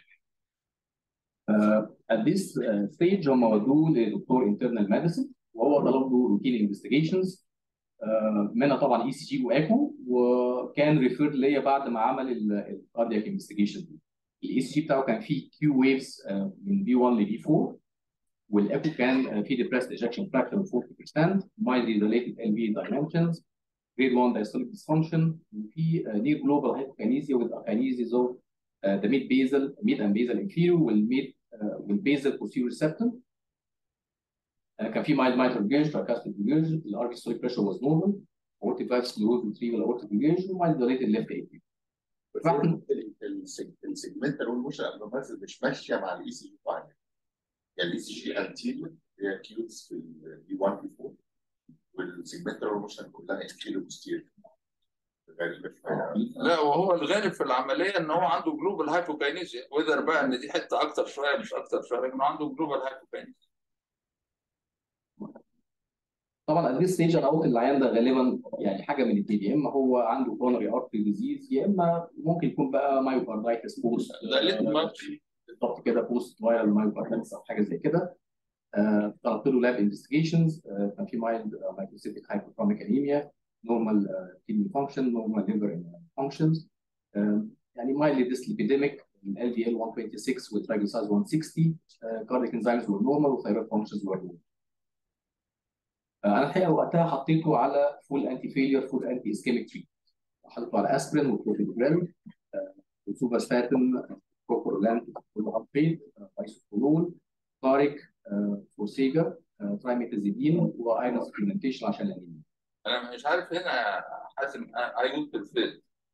at this uh, stage هم ودوه لدكتور internal medicine وهو طلب له روتين انفستيجيشنز منها طبعا اي سي جي وايكو وكان ريفيرد ليا بعد ما عمل الكاردياك انفستيجيشن الاي سي جي بتاعه كان فيه كيو ويفز من بي 1 لبي 4 والايكو كان فيه depressed ejection fraction of 40% mildly dilated LV dimensions grade 1 diastolic dysfunction وفي uh, near global hypokinesia with akinesis of uh, the mid basal mid and basal inferior والmid uh, والbasal posterior septum uh, كان في mild mitral regurg tricuspid regurg الار systolic pressure was normal aortic valve sclerosis retrieval aortic regurg وmild dilated left atrium فاحنا السيجمنت اللي هو الموشن ابنورمالز مش ماشيه مع الاي سي جي فاينل يعني الاي سي جي انتيريور هي كيوتس في البي 1 بي 4 والسيجمنت اللي هو الموشن كلها انتيريور بوستيريور غريبه شويه لا وهو الغالب في العمليه ان هو عنده جلوبال هايبوكاينيزيا وذر بقى ان دي حته اكتر شويه مش اكتر شويه لكن عنده جلوبال هايبوكاينيزيا طبعا at this stage انا قلت العيان ده غالبا يعني حاجه من الاثنين يا اما هو عنده coronary artery disease يا اما ممكن يكون بقى مايوكاردايتس بوست ده ليه ماتش بالظبط كده بوست فايرال مايوكاردايتس او حاجه زي كده آه، طلبت له لاب انفستيجيشنز كان في مايلد مايكروسيتيك هايبوكروميك انيميا نورمال كيدني فانكشن نورمال ليفر فانكشنز يعني مايلد ديسليبيديميك ال LDL 126 والترايجليسيرايدز 160 كارديك انزيمز were normal والثايرويد فانكشنز were normal آه، انا الحقيقه وقتها حطيته على فول انتي فيلير فول انتي اسكيميك تريت حطيته على اسبرين وكلوفيدوجريل وسوفاسفاتين بروكورلان كلوهامبيد بايسوكولول طارق آه، فورسيجا آه، ترايميتازيدين وايرون سبلمنتيشن عشان الانيميا انا مش عارف هنا حازم I would prefer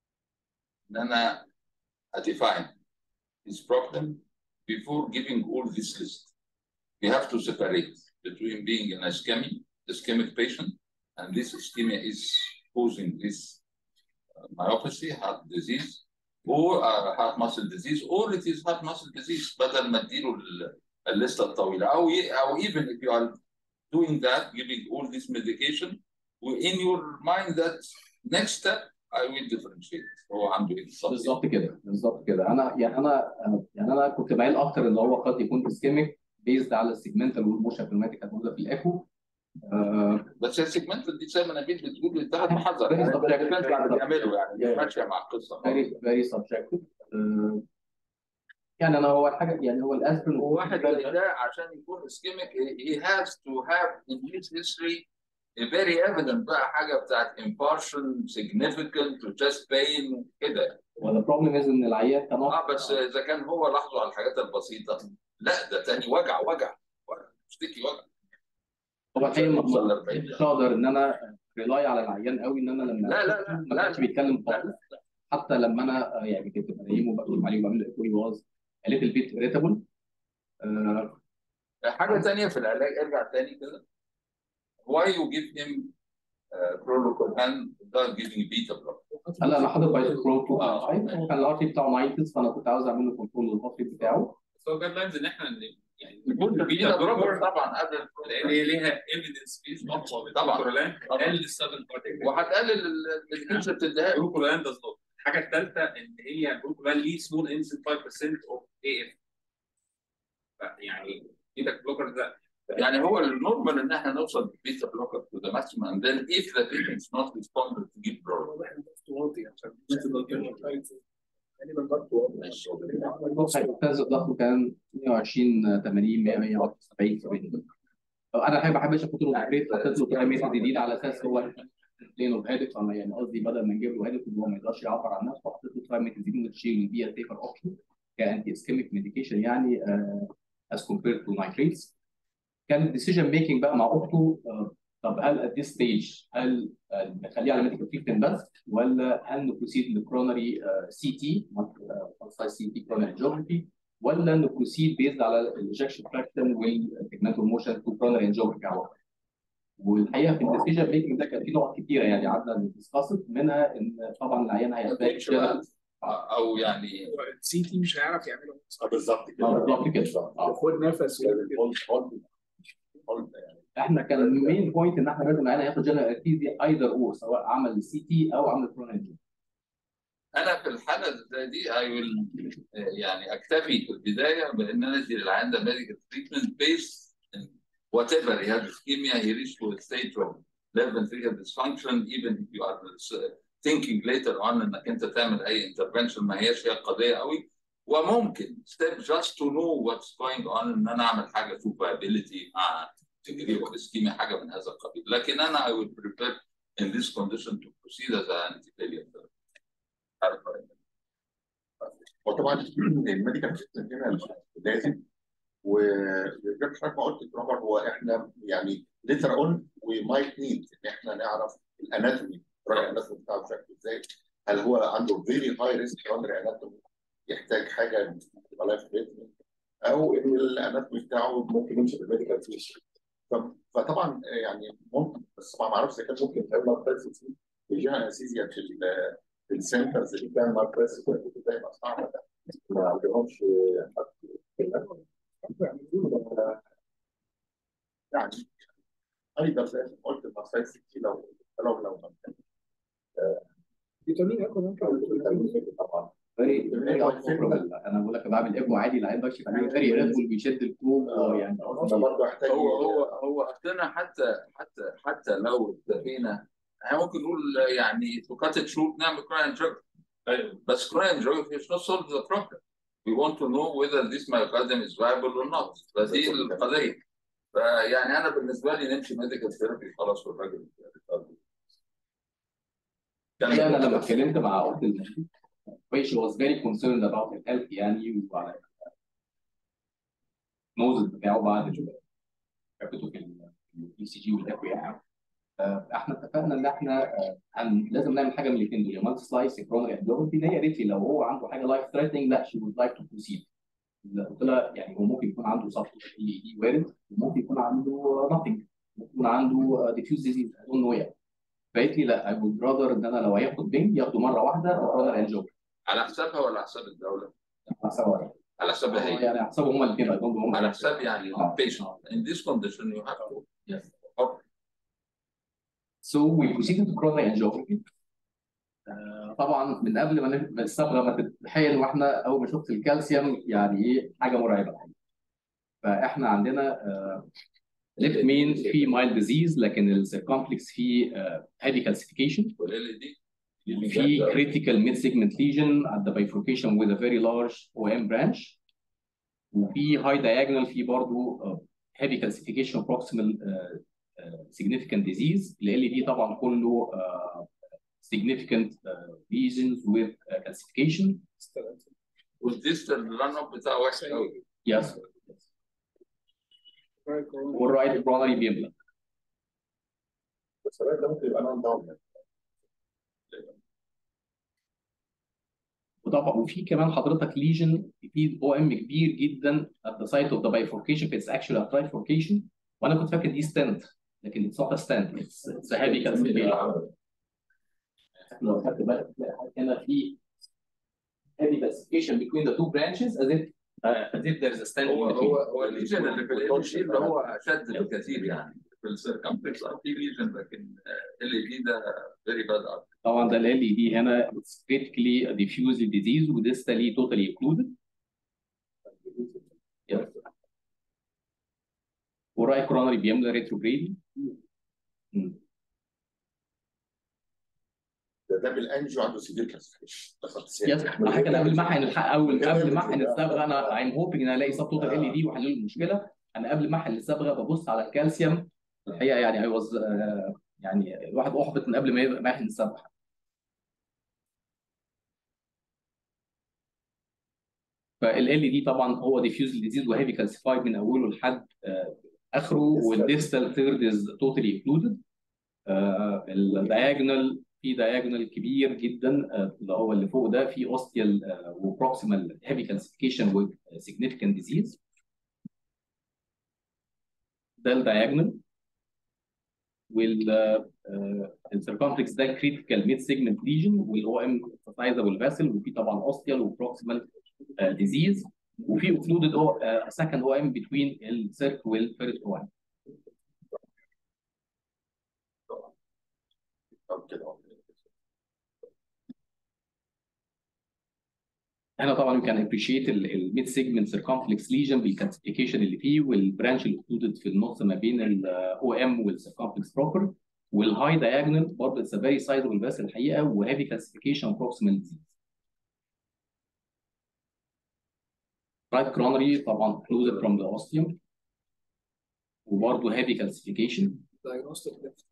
ان انا define his problem before giving all this list. We have to separate between being an ischemic, ischemic patient, and this ischemia is causing this uh, myopathy, heart disease, or uh, heart muscle disease, or it is heart muscle disease. بدل ما اديله ال- الليسته الطويله او ي- او even if you are doing that, giving all this medication, in your mind that next step I will differentiate. هو عنده ايه بالظبط؟ بالظبط كده بالظبط كده انا يعني انا أنا- يعني انا كنت مايل اكتر ان هو قد يكون اسكيميك بيزد على السيجمنتال والموشن كانت موجوده في الايكو آه، بس السيجمنت دي زي ما نبيل بتقول اتخذ محذر Very يعني subjective. ده اللي كانوا بيعملوا يعني Yeah. ماشيه مع القصه very very subjective آه، يعني انا هو الحاجه يعني هو الاسبرين وواحد زي ده عشان يكون اسكيميك he has to have in his history a very evident بقى حاجه بتاعت impartial significant chest pain كده ولا بروبلم از ان العيان كان اه بس اذا كان هو لاحظوا على الحاجات البسيطه لا ده تاني وجع وجع وجع مشتكي وجع هو الحقيقه ما- يوصل ل ما- 40 مش هقدر ان انا ريلاي على العيان قوي ان انا لما لا لا لا ما لا كانش بيتكلم لا خالص حتى لما انا آه، يعني كنت بنيمه وبكتب عليه وبعمل له ايكوي واز a little bit irritable آه، حاجه تانيه في العلاج ارجع تاني كده why you give him uh, prolocopan without giving beta blocker هلا انا حاطط بايسوكرول 2 آه. هو كان الار تي بتاعه 90 فانا كنت عاوز اعمل له كنترول للار تي بتاعه بس هو جايد لاينز ان احنا ن- يعني يكون نقول بيتا بلوكر طبعا قبل لان البروجرام. هي ليها ايفيدنس بيز اقوى من طبعا. البروكولان طبعا. تقلل السبب بارتيكل وهتقلل الميديكيشن بتديها له. البروكولان داز نوت الحاجه الثالثه ان هي البروكولان ليه سمول انسن 5% اوف اي اف يعني ايدك بلوكر ده يعني هو النورمال ان احنا نوصل بالبيتا بلوكر تو ذا ماكسيمم and then if the patient is not responding to give prolog واضح ان ضغطه واطي عشان غالبا ضغطه واطي هيبتز ضغطه كان 120 80 100 170 70 انا الحقيقه ما بحبش احط له تكريت حطيت له كده ميثود جديد على اساس هو لينه بهادف انا يعني قصدي بدل ما نجيب له هادف ان هو ما يقدرش يعبر عن نفسه حطيت له ترايميتازيدين وتشيل البي سيفر اوبشن كانتي اسكيميك ميديكيشن يعني از كومبيرد تو نايتريتس كان الديسيجن ميكنج بقى مع اخته آه، طب هل ات ذيس ستيج هل آه، نخليه على ميديكال تريتمنت بس ولا هل نبروسيد لكرونري سي تي سي تي كرونري جيوغرافي ولا نبروسيد بيزد على الاجكشن فراكشن والتجمنتال موشن تو كرونري جيوغرافي على بعض. والحقيقه في الديسيجن ميكنج ده كان في نقط كتيره يعني قعدنا ندسكس منها ان طبعا العيان هيحتاج او يعني السي تي مش هيعرف يعمله آه، بالظبط كده آه، بالظبط كده. آه. خد نفس hold- hold- hold يعني. احنا كان المين بوينت ان احنا لازم العيان ياخد جنرال انستيزيا ايذر اور سواء عمل سي تي او عمل كرونري انا في الحاله زي دي I will آه، يعني اكتفي في البدايه بان انا ادي للعيان ده medical treatment based in whatever he has ischemia he reached to a stage of left ventricular dysfunction even if you are thinking later on انك انت تعمل اي intervention ما هياش هي القضيه قوي وممكن step just to know what's going on ان انا اعمل حاجه to viability مع degree of ischemia حاجه من هذا القبيل لكن انا I will prepare in this condition to proceed as an anti-failure therapy. عارف رأيي؟ وطبعا الميديكال سيستم هنا لازم وزي ما حضرتك ما قلت روبرت هو احنا يعني ليتر اون وي مايت نيد ان احنا نعرف الاناتومي الراجل الاناتومي بتاعه شكله ازاي هل هو عنده فيري هاي ريسك راندر اناتومي يحتاج حاجه تبقى لايف ثريتنج او ان الاناتومي بتاعه ممكن يمشي بالميديكال فيش فطبعا يعني ممكن بس طبعا ما اعرفش اذا كان ممكن تعمل ماركريس في جهه انستيزيا في ال- في السنترز اللي بتعمل ماركريس ده يبقى صعب ده ما عندهمش يعني ايضا زي ما قلت المصايص دي لو لو لو ما كان فيتامين اكل ممكن طبعا فيري فيري انا بقول لك بعمل ايكو عادي العيان بكشف عليه فيري ريدبول بيشد الكوب يعني انا برضه احتاج هو هو هو اصلنا حتى حتى حتى لو اتفقنا احنا ممكن نقول يعني to cut it short نعمل crying angiography بس crying angiography is not solve the problem we want to know whether this myocardium is viable or not فدي القضيه فيعني انا بالنسبه لي نمشي ميديكال ثيرابي خلاص والراجل يعني انا لما اتكلمت مع اخت المشي she was very concerned about her health يعني وعلى النوز بتاعه بعد ال- ركبته في الاي سي جي والاكو يعني آه، احنا اتفقنا ان احنا آه، هن- لازم نعمل حاجه من الاثنين دول يا مالتي سلايس كرونيك انجيوباثي هي قالت لي لو هو عنده حاجه لايف ثريتنينج لا شي وود لايك تو بروسيد قلت لها يعني هو ممكن يكون عنده صفحه دي دي وارد وممكن يكون عنده nothing ممكن يكون عنده ديفيوز ديزيز I don't know يعني فقالت لي لا I would rather ان انا لو هياخد بنج ياخده مره واحده كرونيك انجيوباثي على حسابها ولا على حساب الدوله؟ حسابها على حسابها هي يعني حسابهم هما الاثنين I don't know هم على حساب يعني آه. patient in this condition you have to Yes. Okay. So we proceeded to coronary angiography. آه، طبعا من قبل ما نف- الصبغه ما تتحقن واحنا اول ما شفت الكالسيوم يعني ايه حاجه مرعبه الحقيقه. فاحنا عندنا ليفت مين في مايلد ديزيز لكن السيركمفلكس في هيفي كالسيفيكيشن والال دي في critical mid segment lesion at the bifurcation with a very large OM branch وفي high diagonal في برضه uh, heavy calcification proximal uh, uh, significant disease ال LAD طبعا كله uh, significant uh, lesions with uh, calcification والديستال ران اب بتاعه وحش قوي yes والرايت coronary بيملى بس الراجل ده ممكن يبقى نون داون وطبعا وفي كمان حضرتك ليجن في او ام كبير جدا at the site of the bifurcation it's actually a trifurcation وانا كنت فاكر دي ستنت لكن it's not a stent it's, it's a heavy calcification لو خدت بالك تلاقي هنا في heavy calcification between the two branches as if uh, as if there's a stent هو in between. هو هو الليجن اللي في ال دي اللي هو اشد بكثير يعني في السيركمفلكس في ليجن لكن ال دي ده فيري باد اب طبعا ده ال دي هنا it's critically a diffuse disease وديستالي totally occluded Yes. وراي كوروناري بيملى ريتروجريدي ده ده بالانجيو عنده سيفير كالسيفيكيشن يس حاجه انا قبل ما احقن الحق اول قبل ما احقن الصبغه انا ايم هوبنج ان الاقي سب توتال ال دي واحل المشكله انا قبل ما احقن الصبغه ببص على الكالسيوم الحقيقه يعني اي واز يعني الواحد احبط من قبل ما يبقى- ما يحقن الصبغه فال ال دي طبعا هو ديفيوز ديزيز وهيفي كالسيفايد من اوله لحد آه، اخره والديستال ثيرد از توتالي انكلودد الدايجونال في دايجونال كبير جدا آه، اللي هو اللي فوق ده في اوستيال وبروكسيمال هيفي كالسيفيكيشن وسيجنيفيكانت ديزيز ده الدايجونال وال السيركمفلكس ده كريتيكال ميد سيجمنت ليجن والاو ام سايزابل فاسل وفي طبعا اوستيال وبروكسيمال ديزيز وفي اوكلودد او سكند او ام بتوين السيرك والفيرست او ام كده هنا طبعا you can appreciate الميد سيجمنت سيركمفلكس ليجن بالكالسيفيكيشن اللي فيه والبرانش اللي included في النص ما بين الاو ام والسيركمفلكس بروبر والهاي diagonal برضه اتس فيري سايزبل بس الحقيقه وهيفي كالسيفيكيشن بروكسيمال ديزيز رايت كرونري طبعا included from the ostium وبرضه heavy calcification دايجنوستيك ليفت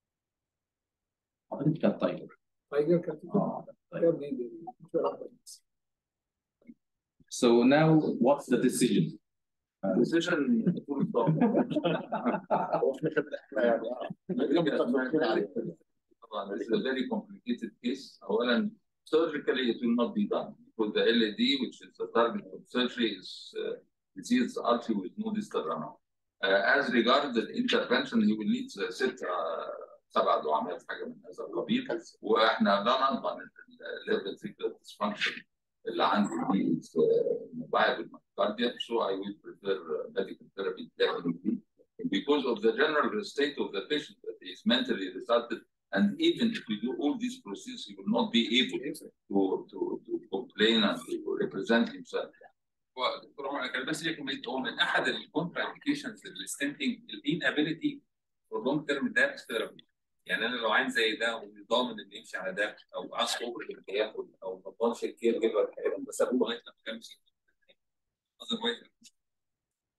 حضرتك كانت تايجر تايجر كانت اه كده منين دي؟ مش واحدة بس. So now what's the decision? ديسيجن طول الطاقه هو احنا كده احنا يعني آه. متفقين عليه. طبعا it's a very complicated case. أولا surgically it will not be done because the LAD which is the target of surgery is uh, disease artery with no distal runoff. Uh, as regard the intervention he will need uh, ست uh, سبع دعامات حاجه من هذا القبيل واحنا لا نضمن الليفل ventricular dysfunction اللي عندي دي is viable cardiac so I will prefer uh, medical therapy definitely because of the general state of the patient that he is mentally retarded and even if we do all these procedures he will not be able to to to complain and to represent himself هو دكتور عمر انا كان بس ليا كومنت هو من احد الكونترا انديكيشنز للستنتنج الان ابيليتي فور لونج تيرم دايت ثيرابي يعني انا لو عين زي ده وضامن انه يمشي على ده او عايز اوفر اللي ياخد او ما ضمنش الكير جيفر بس ابوه لغايه لما كان اذروايز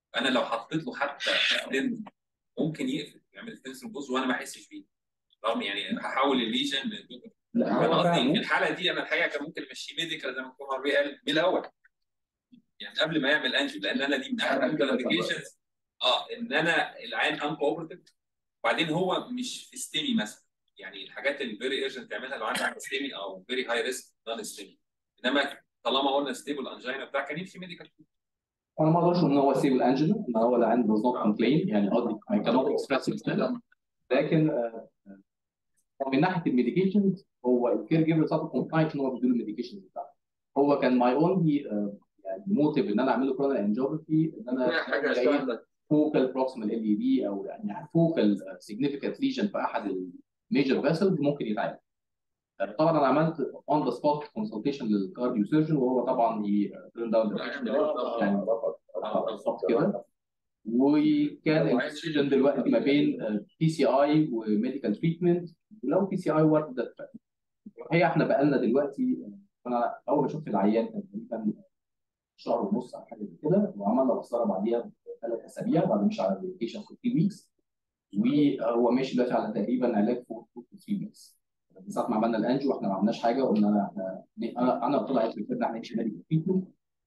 انا لو حطيت له حتى ستنت ممكن يقفل يعمل ستنس بوز وانا ما احسش بيه رغم يعني هحول الليجن لا انا هو قصدي في فعلا الحاله دي انا الحقيقه كان ممكن امشيه ميديكال زي ما الدكتور عربي قال من الاول يعني قبل ما يعمل انجو لان انا دي من احد الكواليفيكيشنز اه ان انا العين ان كوبرتيف وبعدين هو مش في ستيمي مثلا يعني الحاجات اللي فيري ايرجنت تعملها لو عندك ستيمي او فيري هاي ريسك نون ستيمي انما طالما قلنا ستيبل انجينا بتاع كان يمشي ميديكال انا ما اقدرش ان هو سيبل انجل ان هو العين does not complain يعني قصدي I cannot express it لكن آه، آه، من ناحيه الميديكيشن هو الكير جيفر بتاعته كومبلاينت ان هو بيديله الميديكيشن بتاعته هو كان ماي اونلي يعني موتيف ان انا اعمل له كورونال انجيوجرافي ان انا حاجه لقيت سهله فوكال بروكسيمال ال اي دي او يعني فوكال سيجنيفيكانت ليجن في احد الميجر فيسلز ممكن يتعالج طبعا انا عملت اون ذا سبوت كونسلتيشن للكارديو سيرجن وهو طبعا تيرن داون يعني آه، بالظبط كده وكان الديسيجن دلوقتي ما بين بي سي اي وميديكال تريتمنت ولو بي سي اي ورد هي احنا بقالنا دلوقتي انا اول ما شفت العيان كان تقريبا شهر ونص او حاجه زي كده وعملنا بصره بعديها بثلاث اسابيع بعد مش على الميديكيشن في 3 ويكس وهو ماشي دلوقتي على تقريبا علاج فور 3 ويكس من ساعه ما عملنا الانجو احنا ما عملناش حاجه قلنا احنا انا انا طلعت في ان احنا نمشي ميديكال تريتمنت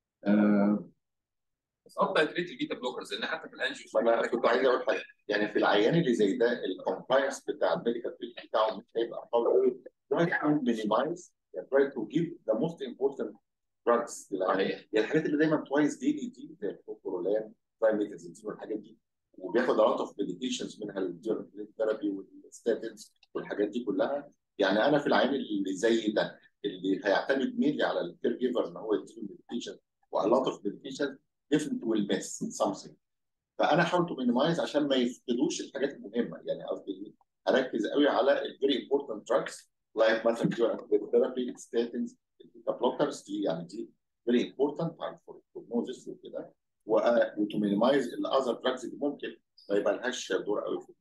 بس افضل تريت البيتا بلوكرز لان حتى في الانجيو ما انا كنت عايز اقول حاجه يعني في العيان اللي زي ده الكومبلاينس بتاع الميديكال تريتمنت بتاعه مش هيبقى قوي قوي try to minimize and try to give the most important drugs للعيان يعني الحاجات اللي دايما توايس ديلي دي زي الكوكورولان ترايميتازيتين والحاجات دي وبياخد a lot of medications منها الديورنال ثيرابي والستاتينز والحاجات دي كلها يعني انا في العيان اللي زي ده اللي هيعتمد مينلي على الكير جيفر ان هو يديله ميديكيشن و a lot of medication definitely will miss something فانا حاولت to minimize عشان ما يفقدوش الحاجات المهمه يعني قصدي ايه اركز قوي على ال very important drugs like مثلا ثيرابي statins البيتا بلوكرز دي يعني دي very important time for prognosis وكده و to minimize ال other drugs اللي ممكن ما يبقى لهاش دور قوي في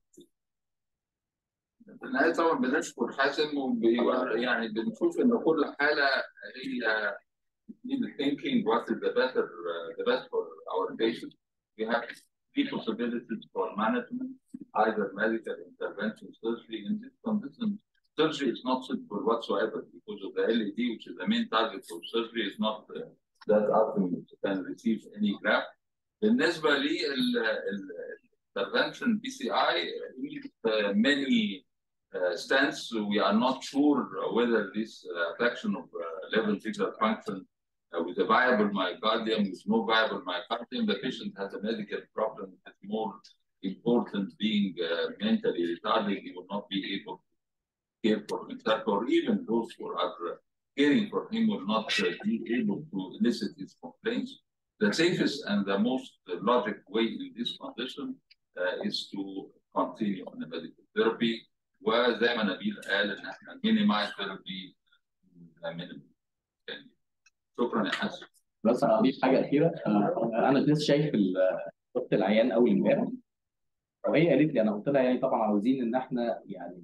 في النهايه طبعا بنشكر حازم وبي- يعني بنشوف ان كل حاله هي need thinking what is the better uh, the best for our patient. We have three possibilities for management, either medical intervention, surgery. In this condition, surgery is not suitable whatsoever because of the LED, which is the main target for surgery, is not uh, that often can receive any graft. بالنسبة للintervention PCI, we need uh, many uh, stents. We are not sure whether this uh, affection of uh, level ventricular function uh, with a viable myocardium, with no viable myocardium, the patient has a medical problem that's more important being uh, mentally retarded. He will not be able to care for himself, or even those who are uh, caring for him will not uh, be able to elicit his complaints. The safest and the most uh, logic way in this condition uh, is to continue on the medical therapy. وزي ما نبيل قال ان احنا minimize therapy minimum. شكرا يا حسن. بس انا اضيف حاجه اخيره آه، انا لسه شايف ال- شفت العيان اول امبارح وهي قالت لي انا قلت لها يعني طبعا عاوزين ان احنا يعني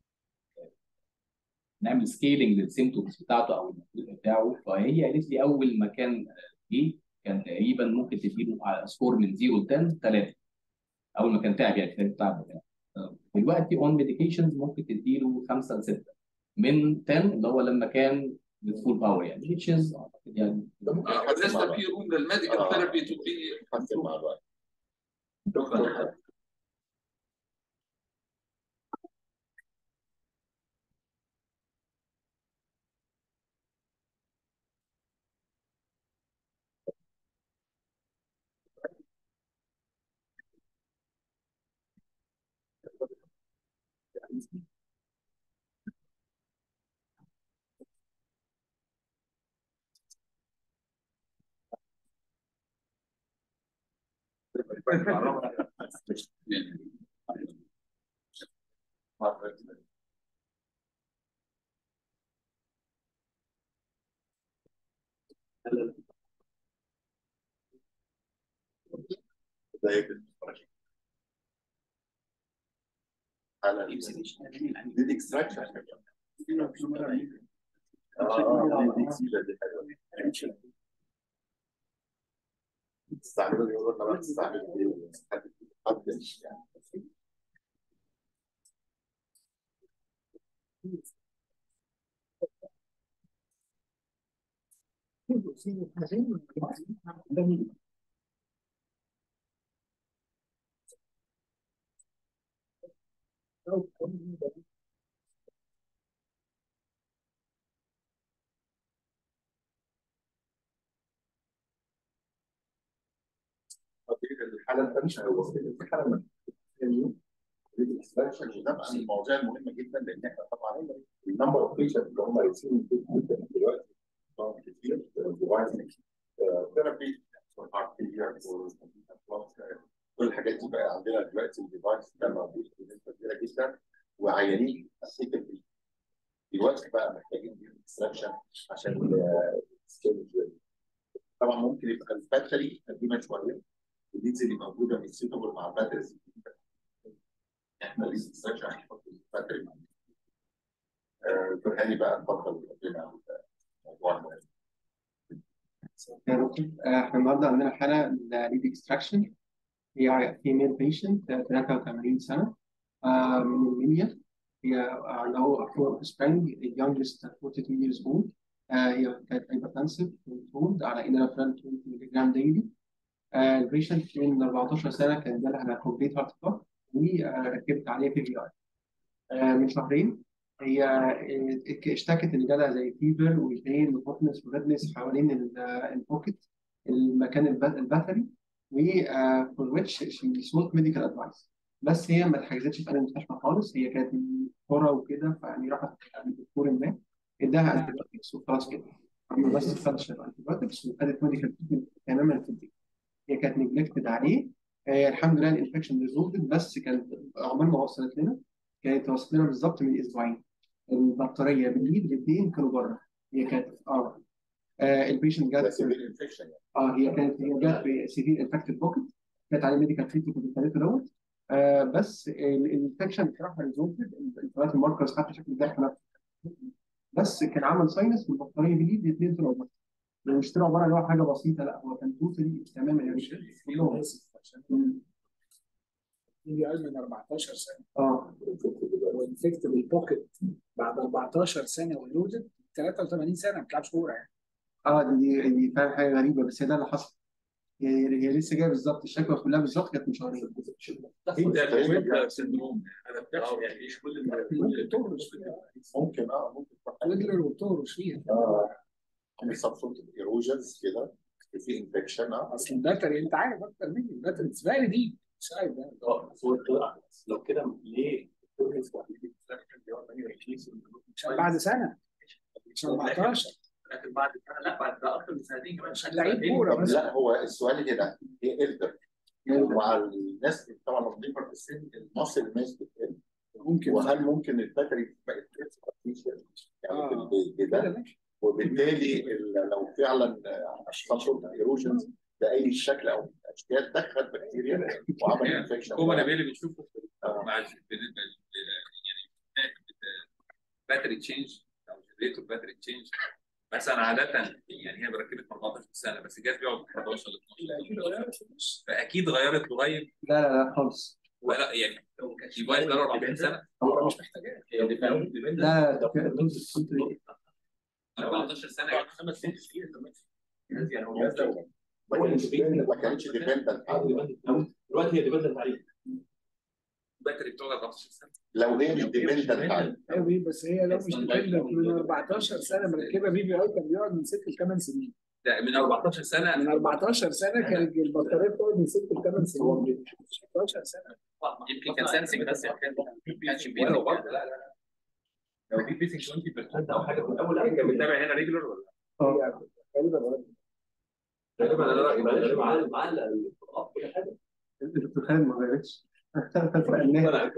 نعمل سكيلنج للسيمتومز بتاعته او المفروض بتاعه فهي قالت لي اول ما كان جه كان تقريبا ممكن تديله على سكور من 0 ل 10 3 اول ما كان تعب يعني في التعب بتاعه آه، دلوقتي اون ميديكيشنز ممكن تديله 5 ل 6 من 10 اللي هو لما كان فول باور يعني which is أعتقد يعني لسه في روم للميديكال آه. ثيرابي تو بي حسن مع الوقت شكرا يا حسن. زي على دي الاكستراكشن اه اه دي حلوه تستعملوا اللي يقولوا لنا بقى تستعملوا ايه حد حد يعني الحاله الثانيه هو في حاله من الاكستراكشن وده بقى من المواضيع المهمه جدا لان احنا طبعا النمبر اوف بيشنت اللي هم ريسيفنج دلوقتي طبعاً كتير ثيرابي كل الحاجات دي بقى عندنا دلوقتي الديفايس ده موجود بنسبه كبيره جدا وعيانين اسيتك دلوقتي بقى محتاجين اكستراكشن عشان السكيل طبعا ممكن يبقى الباتري قديمه شويه الديتس اللي موجوده مش سيتابل مع الباتريز احنا لسه اكستراكشن هنحط الباتري دكتور هاني بقى اتفضل لنا الموضوع المهم يا دكتور آه، احنا النهارده عندنا حالة ليد اكستراكشن هي فيميل بيشنت 83 سنة آه، من المنيا هي له فور سبرينج youngest 42 years old آه، هي كانت هايبرتنسيف كنترولد على انرافران 20 ملي جرام ديلي البيشنت من 14 سنة كان جالها كومبليت هارت بلوك وركبت عليه في في اي من شهرين هي آه، اشتكت ان جالها زي فيبر وبين وهوتنس وريدنس حوالين ال- البوكيت المكان الب- البثري و فور ويتش شي سوت ميديكال ادفايس بس هي ما اتحجزتش في اي مستشفى خالص هي كانت من قرى وكده فيعني راحت عند دكتور ما اداها انتيبيوتكس وخلاص كده اما بس خدت انتيبيوتكس وخدت ميديكال تماما في البيت هي كانت نجلكتد عليه آه الحمد لله الانفكشن ريزولفد بس كانت عقبال ما وصلت لنا كانت وصلت لنا بالظبط من اسبوعين البطاريه بالايد الاثنين كانوا بره هي كانت اه, آه البيشنت ده جات سيفير انفكشن يعني اه هي كانت هي جات بسيفير انفكتد بوكيت كانت عليه ميديكال تريتمنت بالثلاثه دوت آه بس الانفكشن بصراحه ريزولفد الثلاث الماركرز حتى شكل الجرح بس كان عمل ساينس والبطاريه بالايد الاثنين طلعوا بره يعني مش طلعوا بره اللي هو حاجه بسيطه لا هو كان توتالي تماما يعني كلهم مم. دي اقل من 14 سنه اه وانفكت بالبوكيت بعد 14 سنه ولودت 83 سنه ما بتلعبش كوره يعني اه دي دي فعلا حاجه غريبه بس هي ده اللي حصل هي هي لسه جايه بالظبط الشكوى كلها بالظبط كانت من شهرين ده الويب سندروم انا بتاعه يعني مش كل ممكن تهرش فيها ممكن اه ممكن ويدلر وبتهرش فيها اه من سبسوت ايروجنز كده في انفكشن اه اصل الباتري انت عارف اكتر مني الباتري اتس فيري ديب سايد ده لو كده ليه عشان بعد سنه مش 14 لكن بعد سنه لا بعد ده اكتر من سنتين كمان عشان لعيب كوره طب بس لا هو السؤال هنا هي الدر مع الناس طبعا لما بنكبر في السن المصل الناس بتقل ممكن وهل ممكن الباتري بقت يعني آه. بال- كده بده ماشي وبالتالي ال- لو فعلا سبسوت ايروجنز باي شكل او من الاشكال دخل بكتيريا وعمل انفكشن هو انا اللي بنشوفه آه. مع ال- بالنسبه ل- يعني باتري تشينج او جنريتور باتري تشينج مثلا عاده يعني هي بركبت من 14 سنه بس جت بيقعد 11 ل 12 فاكيد غيرت قريب لا لا لا خالص ولا يعني ديفايس ده 40 سنه يبقى مش محتاجاه هي دي فعلا لا لا لا كنت- كنت 14 سنه خمس سنين كتير كمان يعني هو ما كانتش ديبندنت دلوقتي هي ديبندنت عليه الباتري بتقعد 14 سنه لو هي مش ديبندنت على قوي بس هي لو مش ديبندنت من 14 سنه مركبه بي بي اي كان بيقعد من 6 ل 8 سنين ده من 14 سنه من 14 سنه كانت البطاريه بتقعد من 6 ل 8 سنين 16 سنه يمكن كان سنسنج بس يعني كان ما كانش بيزنج لا لا لا لو في بيزنج 20% او حاجه في الاول لا كان بتتابع هنا ريجولر ولا اه غالبا غالبا غالبا انا رايي غالبا مع مع الاب كل حاجه الدكتور خالد ما غيرتش فقلناها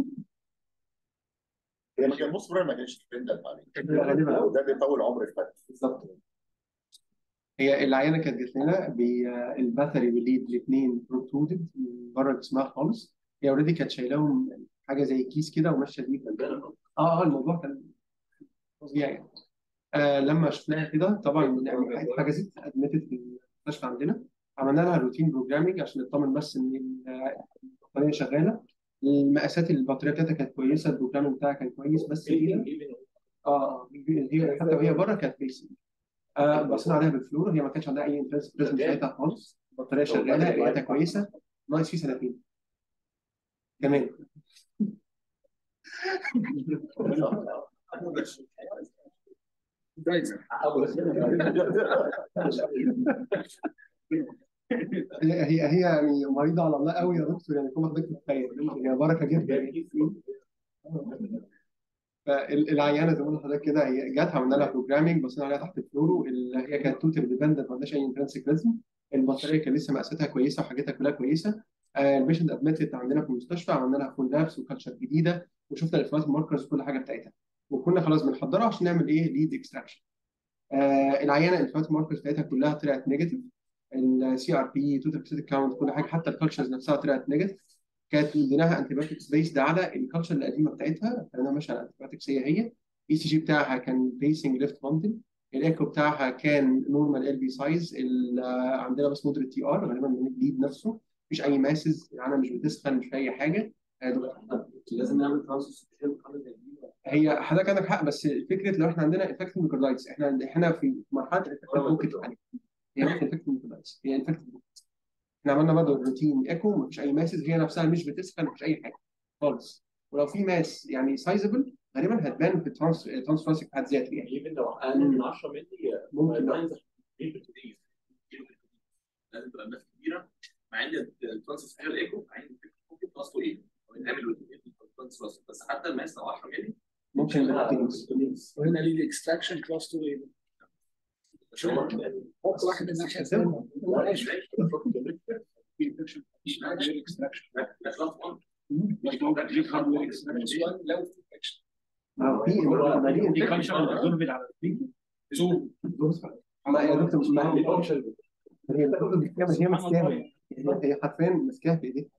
هي ما كان نص ما كانش ديبندنت عليه غالبا وده بيطول عمر الفتره بالظبط هي العيانه كانت جت لنا بالباثري والليد الاثنين بروتودد من بره جسمها خالص هي اوريدي كانت شايلاهم حاجه زي كيس كده وماشيه بيه اه اه الموضوع كان فظيع يعني آه لما شفناها كده طبعا يعني اتحجزت ادمتت في المستشفى عندنا عملنا لها روتين بروجرامينج عشان نطمن بس ان ال- البطاريه شغاله المقاسات البطاريه بتاعتها كانت كويسه البروجرامينج بتاعها كان كويس بس هي اه هي حتى وهي بره كانت بيسك آه بصينا عليها بالفلور هي ما كانش عندها اي انترنس بريزم بتاعتها خالص البطاريه شغاله بيئتها كويسه ناقص فيه سنتين كمان هي هي هي يعني مريضه على الله قوي يا دكتور يعني كل حضرتك متخيل هي بركه جدا يعني فالعيانه زي ما قلت لحضرتك كده هي جت عملنا لها بروجرامينج بصينا عليها تحت الفلورو اللي هي كانت توتال ديبندنت ما عندهاش اي انترنسك ريزم البطاريه كان لسه مقاساتها كويسه وحاجاتها كلها كويسه آه، البيشنت ادمتت عندنا في المستشفى عملنا لها فول لابس وكالتشر جديده وشفنا الافراد ماركرز وكل حاجه بتاعتها وكنا خلاص بنحضرها عشان نعمل ايه ليد اكستراكشن آه العيانه الفات ماركرز بتاعتها كلها طلعت نيجاتيف السي ار بي توتال بسيت كاونت كل حاجه حتى الكالتشرز نفسها طلعت نيجاتيف كانت اديناها انتي بايوتكس بيسد على الكالتشر القديمه بتاعتها كانها ماشيه على انتي بايوتكس هي هي اي سي جي بتاعها كان بيسنج ليفت بانتل الايكو بتاعها كان نورمال ال بي سايز عندنا بس مودريت تي ار غالبا من الجديد نفسه مفيش اي ماسز العيانه مش بتسخن مش في اي حاجه آه، دكتور لازم نعمل ترانسفير هي حضرتك عندك حق بس فكره لو احنا عندنا انفكتد ميكرولايتس احنا احنا في مرحله الانفكتد ممكن تبقى هي مش انفكتد ميكرولايتس هي انفكتد احنا عملنا برضه روتين ايكو مفيش اي ماسز هي نفسها مش بتسخن مفيش اي حاجه خالص ولو في ماس يعني سايزبل غالبا هتبان في الترانس الترانسفيرس في حد ذاته يعني ايفن لو اقل من 10 مللي ممكن لازم تبقى الناس كبيره مع ان الترانسفير ايكو ممكن توصله ايه نعمل الترانسفير بس حتى الماس لو 10 مللي ممكن يبقى كويس. وهنا ليه الاكستراكشن كلاس 2 ايه حط واحد من الناحيه الثانيه ماشي مش عارف ايه الاكستراكشن لو في اكشن ما في ما دي دي infection. كانشر ابزوربد على الفيديو زوم ما يا دكتور ما هي هي بتاخد المسكاه مش هي ماسكاها هي هي حرفيا ماسكاها في ايديها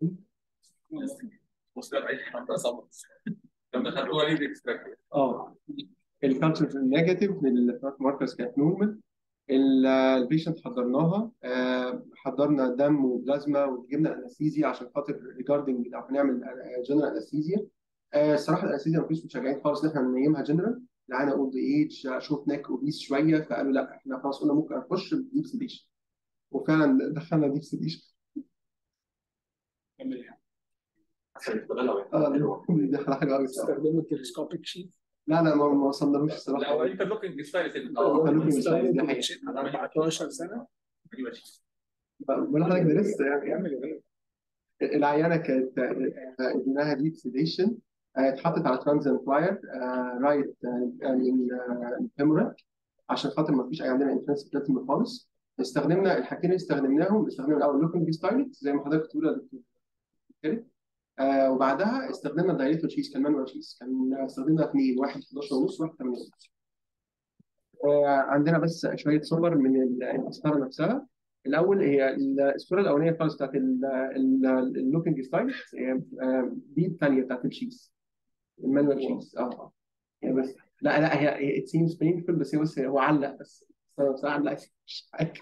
لما خدوها ليه اكستراكت اه الكالتشر النيجاتيف للفات ماركرز كانت نورمال البيشنت حضرناها آه، حضرنا دم وبلازما وجبنا انستيزيا عشان خاطر ريجاردنج لو هنعمل جنرال انستيزيا الصراحه الانستيزيا ما فيش مشجعين خالص ان احنا ننيمها جنرال معانا اولد ايج شوت نيك اوبيس شويه فقالوا لا احنا خلاص قلنا ممكن نخش ديب سيديشن وفعلا دخلنا ديب سيديشن اه دي حاجه حلوه قوي الصراحه استخدموا التلسكوبيك شيت لا لا ما ما وصلناش لا الصراحه هو انت لوكينج ستايل اه خلوكي مش عايز دي حقيقة. على 14 سنه ولا حضرتك ده لسه يعني يعمل ايه؟ العيانه كانت آه، اديناها ديب سيديشن اتحطت على ترانزنت واير رايت من الفيمورال عشان خاطر ما فيش اي عندنا انفلونس بلاتينم خالص استخدمنا الحاجتين اللي استخدمناهم استخدمنا الاول لوكينج ستايلت زي ما حضرتك بتقول يا دكتور خالد. آه وبعدها استخدمنا دايريتو تشيز كان مانوال تشيز كان استخدمنا اثنين واحد 11 ونص واحد 8 ونص آه عندنا بس شويه صور من ال- المسطره نفسها الاول هي ال- الصوره الاولانيه خالص بتاعت اللوكينج ستايل دي الثانيه بتاعت الشيز المانوال تشيز اه اه يعني بس لا لا هي ات سيمز بينفول بس هي بس هو علق بس بس انا بصراحه علق مش عارف.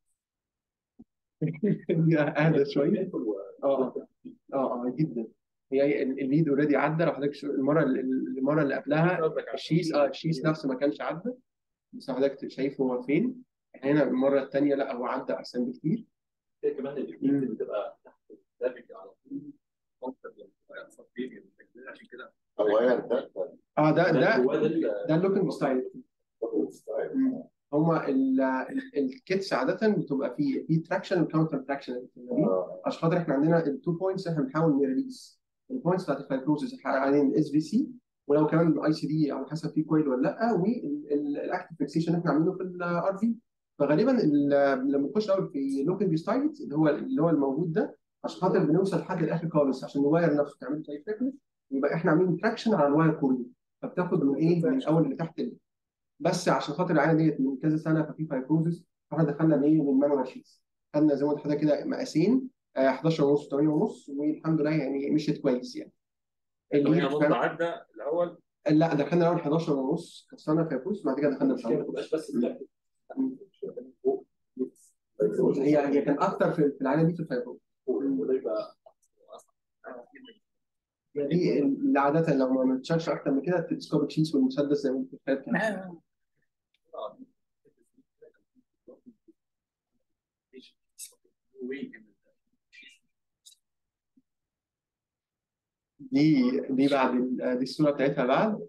هي اهدى شويه اه اه اه جدا هي ال- الليد اوريدي عدى لو حضرتك شو- المره اللي- المره اللي قبلها الشيس اه الشيس نفسه ما كانش عدى بس حضرتك شايف هو فين هنا المره الثانيه لا هو عدى احسن بكتير كمان اللي بتبقى تحت الدرج على طول ممكن يبقى صفير عشان كده هو هي ده اه ده ده جواه ده ال- ده اللوكينج ستايل هما ال- ال- الكيتس عاده بتبقى في في تراكشن وكاونتر تراكشن عشان خاطر احنا عندنا التو بوينتس احنا بنحاول نريليس البوينتس بتاعت الفايبروزس حوالين الاس في سي ولو كمان الاي سي دي على حسب في كويل ولا لا والاكتف فيكسيشن اللي احنا عاملينه في الار في فغالبا ال- لما نخش الاول في لوكينج ستايلز اللي هو اللي هو الموجود ده عشان خاطر بنوصل لحد الاخر خالص عشان الواير نفسه تعمل زي فكره يبقى احنا عاملين تراكشن على الواير كله فبتاخد من ايه من الاول اللي تحت اللي. بس عشان خاطر العينه ديت من كذا سنه ففي فايبروزس فاحنا دخلنا بايه من مانوال شيتس خدنا زي ما قلت لحضرتك كده مقاسين آه، 11 ونص 8 ونص والحمد لله يعني مشيت كويس يعني ثمانية اللي ونص عدى الاول لا دخلنا الاول 11 ونص كسرنا فيبروز بعد كده دخلنا المشكله ما بسام تبقاش بس الدرج. هي هي كان اكتر في في العالم دي في الفايبروز وده يبقى دي اللي عاده لو ما منتشرش اكتر من كده التلسكوبيك شيس والمسدس زي ما انت فاكر كده دي دي بعد ال- دي الصوره بتاعتها بعد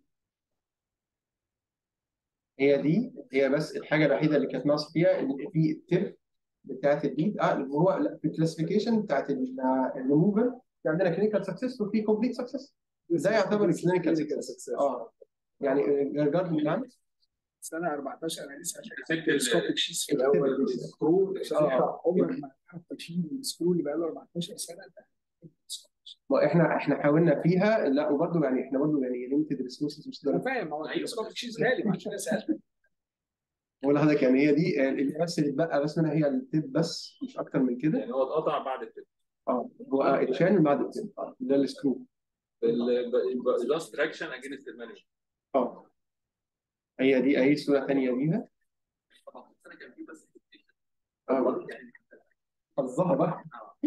هي دي هي بس الحاجه الوحيده اللي كانت ناقص فيها ان في التب بتاعت الليد اه اللي هو لا في الكلاسيفيكيشن بتاعت الريموفر في عندنا كلينيكال سكسس وفي كومبليت سكسس ده يعتبر كلينيكال سكسس اه يعني ريجارد نعم سنه 14 انا لسه عشان سكت ال- سكوبيك شيس في التب الاول بس. سكرو آه. عمرك ما تعرف تشيل السكرو اللي بقى له 14 سنه ده ما احنا احنا حاولنا فيها لا وبرضه يعني احنا برضه يعني ليمتد ريسورسز مش انا لدرجه فاهم هو أيوة، السكوبيك شيس غالي عشان كده سالتك ولا حضرتك يعني هي دي اللي بس اللي اتبقى بس منها هي التب بس مش اكتر من كده يعني هو اتقطع بعد التب اه هو اتشال بعد التب آه، ده السكرو اللاست تراكشن اجينست المانجمنت اه هي دي اي صوره ثانيه ليها السنه كان في بس اه حظها بقى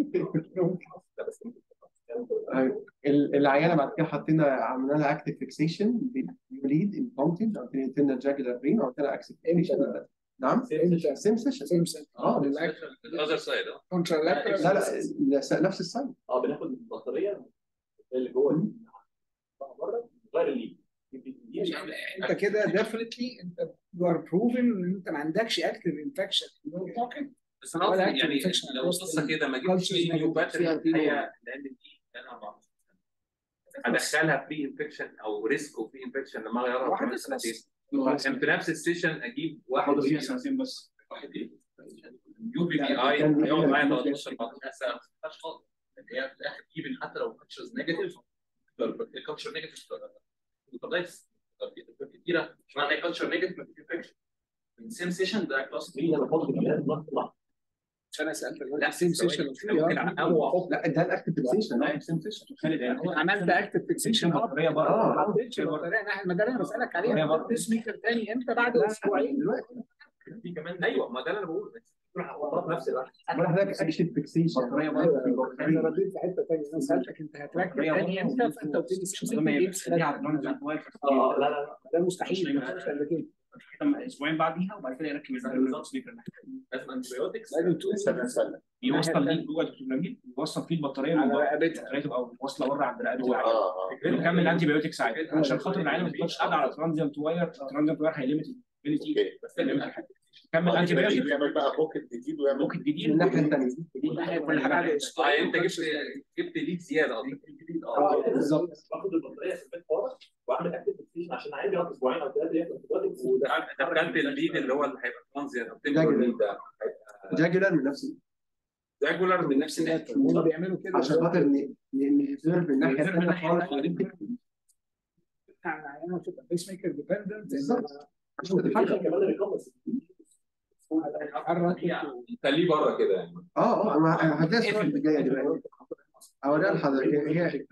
أيوة. ال- العيانه بعد كده حطينا عملنا لها اكتف فيكسيشن باليوليد امبونتد عملنا انترنال جاجلر برين وعملنا لها اكتف فيكسيشن نعم امتى؟ سيم سيشن سيم سيم اه الاذر سايد اه كونترالاترال لا لا نفس الساين اه بناخد البطاريه اللي جوه دي بره غير الليد انت كده ديفنتلي انت يو ار بروفن ان انت ما عندكش اكتف انفكشن بوكيت بس انا ولا قصدي active يعني infection لو across قصه the كده ما cultures جبتش نيو negative باتري CRP الحقيقه لان دي انا 14 سنه ادخلها فري انفكشن او ريسك اوف فري انفكشن لما اغيرها واحد كمان بس. سنتين كان في نفس السيشن اجيب واحد واحد فيها سنتين بس واحد ايه يو بي بي اي كان- هيقعد معايا 13 14 سنه ما فيهاش خالص هي في الاخر ايفن حتى لو كاتشرز نيجاتيف الكالتشر نيجاتيف كويس كتيره مش معنى ان كالتشر نيجاتيف ما فيش انفكشن السيم سيشن ده كلاس 3 انا بحط كده تطلع عشان انا سالت لا لا سيم سيشن ممكن اعوض لا ده الاكتف فيكسيشن لا سيم سيشن خالد يعني عملت اكتف فيكسيشن بطاريه بره اه ما حطيتش البطاريه ناحيه ما ده اللي انا بسالك عليه برضه. بيس ميكر تاني امتى بعد اسبوعين دلوقتي في كمان ايوه ما ده اللي انا بقوله تروح في نفس الوقت ولا حضرتك اكتف فيكسيشن بطاريه بره انا رديت في حته تانيه انا سالتك انت هتركب تاني امتى فانت قلت لي سيم سيكر اه لا لا لا ده مستحيل ما ينفعش تعمل كده. اسبوعين بعديها وبعد كده يركب السبيكر لازم انتبيوتكس لازم تقول استنى استنى يوصل ليه جوه الدكتورامين يوصل فيه البطاريه من على بره رقبتها البطاريه تبقى واصله بره عند رقبته اه اه نكمل انتي بايوتكس عادي عشان خاطر العيال ما تفضلش قاعده على ترانزيانت واير ترانزيانت واير هيليمت الابيلتي اوكي بس كمل انتي بايوتكس يعمل بقى بوكيت جديد ويعمل ممكن جديد من الناحيه الثانيه كل حاجه كل حاجه اه انت جبت جبت ليد زياده قصدي اه بالظبط. باخد البطاريه في البيت خالص واعمل اكتف فيكسيشن عشان عادي يقعد اسبوعين او ثلاثه ياخد انتبيوتكس دخلت الليد اللي هو اللي هيبقى ترانزيت او ده تمبر كده. ليد ده جاجلر من نفس ريجولار من نفس الناحيه هم بيعملوا كده عشان خاطر ن- ن- نريزيرف من الناحيه الثانيه خالص يعني العيانه بتبقى بيس ميكر ديبندنت بالظبط. عشان في تتحرك كمان الريكومنس خليه بره كده يعني اه اه ما هتلاقي الصور اللي جايه دي بقى اوريها لحضرتك هي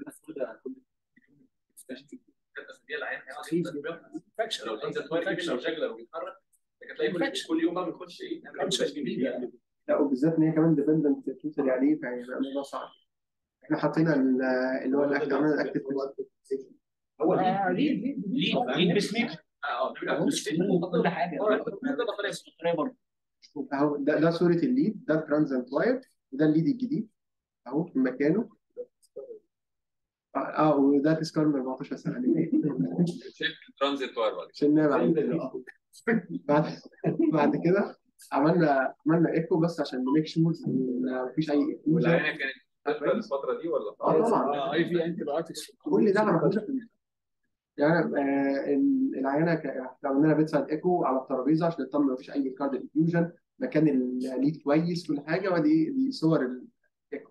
لو تنزل واحد لو شكله بيتحرك لكن تلاقي كل- كل يوم بقى بنخش ايه نعمل جديد يعني لا وبالذات ان هي كمان ديبندنت توتالي عليه فهيبقى الموضوع صعب احنا حطينا ال- اللي هو الأكت- عملنا الاكتف هو اه ليه ليه ليه ليه بيس ميكر اه كل حاجه البطاريه بره اهو ده ده صوره الليد ده الترانزنت واير وده الليد الجديد اهو في مكانه اه آه، وده تذكار من 14 سنه شلت الترانزيت واير بعد شلناه بعد كده آه. بعد بعد كده عملنا عملنا ايكو بس عشان نميك شور ان مفيش اي اكلوجن والعينه كانت تقبل الفتره دي ولا اه طبعا اه اي في انتي بايوتكس كل ده على فكره يعني آه ال- العينه ك- إحنا عملنا لها بيت سايد ايكو على الترابيزه عشان نطمن مفيش اي كارد انفيوجن مكان الليد كويس كل حاجه ودي دي صور الايكو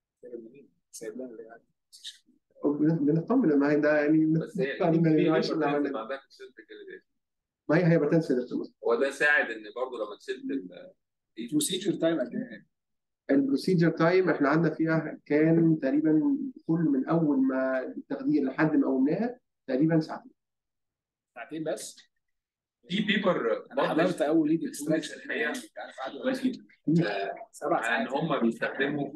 وبن- بنطمن ما هي ده يعني بس هي بعد ما في نعيش اللي hypertension عملناه. عندها في السيلف كده ما هي هايبرتنسن هو ده ساعد ان برضه لما تشيل ال- بروسيجر تايم قد ايه؟ البروسيجر تايم احنا قعدنا فيها كان تقريبا كل من اول ما التخدير لحد ما قومناها تقريبا ساعتين ساعتين بس في بيبر انا حضرت اول ليد اكستراكشن اكستراكشن الحقيقه الحقيقه كويس جدا سبع على ان ساعات هم بيستخدموا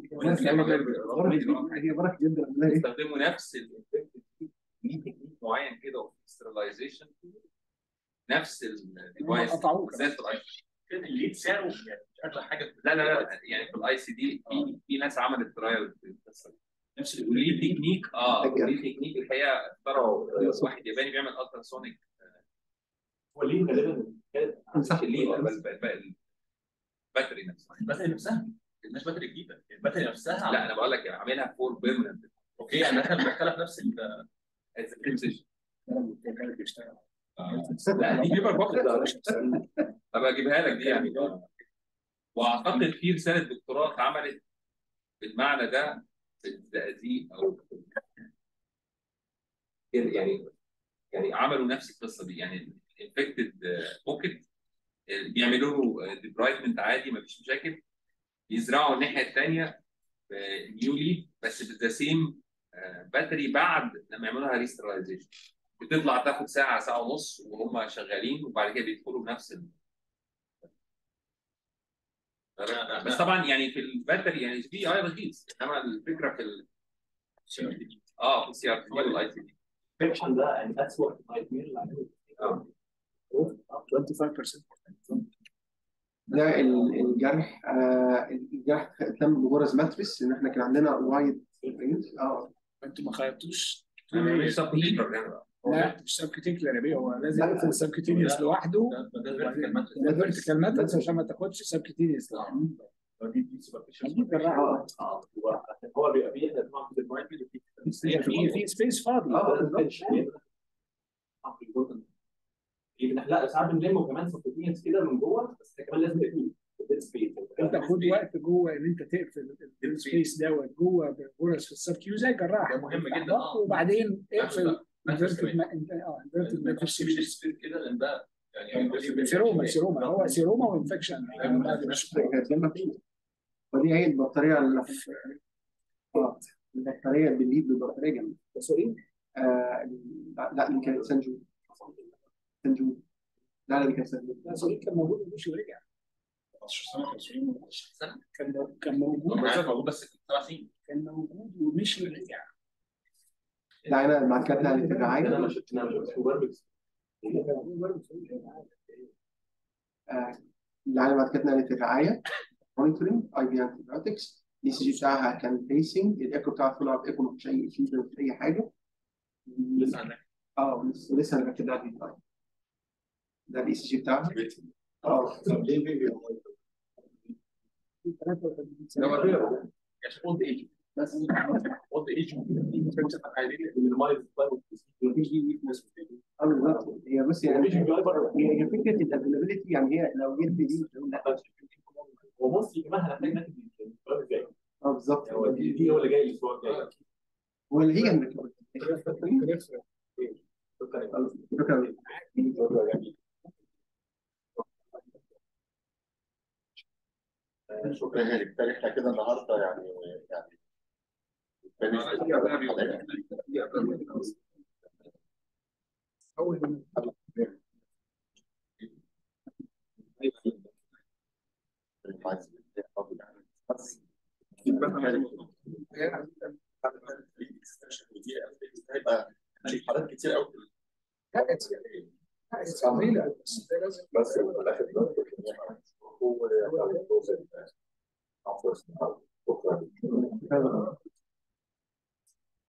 هي بركه جدا والله ايه بيستخدموا نفس ليه تكنيك معين كده في ستيرلايزيشن نفس الديفايس قطعوه بالذات في الاي الليد سعره يعني مش اغلى حاجه لا لا لا يعني في الاي سي دي في في ناس عملت ترايل في القصه دي نفس وليه تكنيك اه ليه تكنيك الحقيقه اخترعوا واحد ياباني بيعمل الترا سونيك هو الليد غالبا انصح الليد الباتري نفسها الباتري نفسها مش باتري جديده الباتري نفسها لا انا بقول لك عاملها فور بيرمننت اوكي يعني احنا بنتكلم في نفس ال لا دي بيبر بوكس ابقى اجيبها لك دي يعني واعتقد في رساله دكتوراه اتعملت بالمعنى ده في الزقازيق او يعني يعني عملوا نفس القصه دي يعني انفكتد بوكيت بيعملوا له ديبرايتمنت عادي مفيش مشاكل يزرعوا الناحيه الثانيه نيو ليد بس بالذا سيم باتري بعد لما يعملوها ريسترايزيشن بتطلع تاخد ساعه ساعه ونص وهم شغالين وبعد كده بيدخلوا بنفس ال... بس طبعا يعني في الباتري يعني في اي رخيص انما الفكره في ال... اه في السي ار تي والاي تي دي الفيكشن ده يعني اسوء نايت مير اللي عمله اه 25% ده ال- الجرح آه الجرح تم بغرز ماتريس ان احنا كان عندنا وايد اه انتوا ما خيطتوش مش سب يعني لا مش سبكتينيوس يا بيه هو لازم يقفل السبكتينيوس لوحده ده فيرتيكال ماتريكس ده فيرتيكال ماتريكس عشان ما تاخدش سبكتينيوس دي دي سوبرفيشال دي جراحة. اه هو عشان هو بيبقى بيحدث طبعا في البرايت هي في في سبيس فاضي لا ساعات بنلمه كمان سبكتينيوس كده من جوه بس كمان لازم يكون سبيس انت خد وقت جوه ان انت تقفل السبيس دوت جوه بغرز في السبكيو زي جراحه ده مهم جدا، اه. وبعدين اقفل ما انفيرتد ما انت اه انفيرتد ما مش سبيس كده لان ده يعني سيروما سيروما هو سيروما وانفكشن ودي هي البطاريه اللي في اه البطاريه بالليد بالبطاريه جنب آه لا لا دي كانت سانجو سانجو لا لا دي كانت سانجو لا سوري كان موجود ومش ورجع 15 سنه كان كان موجود موجود بس سبع سنين كان موجود ومش ورجع لا انا بعد كده اتنقلت في الرعايه انا ما شفت انا ما شفتش مبرمج آه، العينه بعد كده اتنقلت في الرعايه مونيتورنج اي بي انتيبيوتكس الاي سي جي بتاعها كان بيسنج الايكو بتاعها طلع بايكو مفيش اي ايشوز مفيش اي حاجه لسه عندك اه لسه لسه انا كده دي طيب ده الاي سي جي بتاعها اه عشان اولد ايج بس اولد ايج مينيمايز اه بالظبط هي بس يعني هي هي فكره الافيلابيلتي يعني هي لو جيت دي لا وبص يا جماعه هنحتاج ناخد الاسبوع الجاي اه بالظبط هو دي دي هو اللي جاي الاسبوع الجاي هو اللي هي عندك شكرا شكرا لك بالتالي احنا كده النهارده يعني يعني هيبقى حالات كتير قوي طويلة بس ده لازم بس في الاخر هو شكرا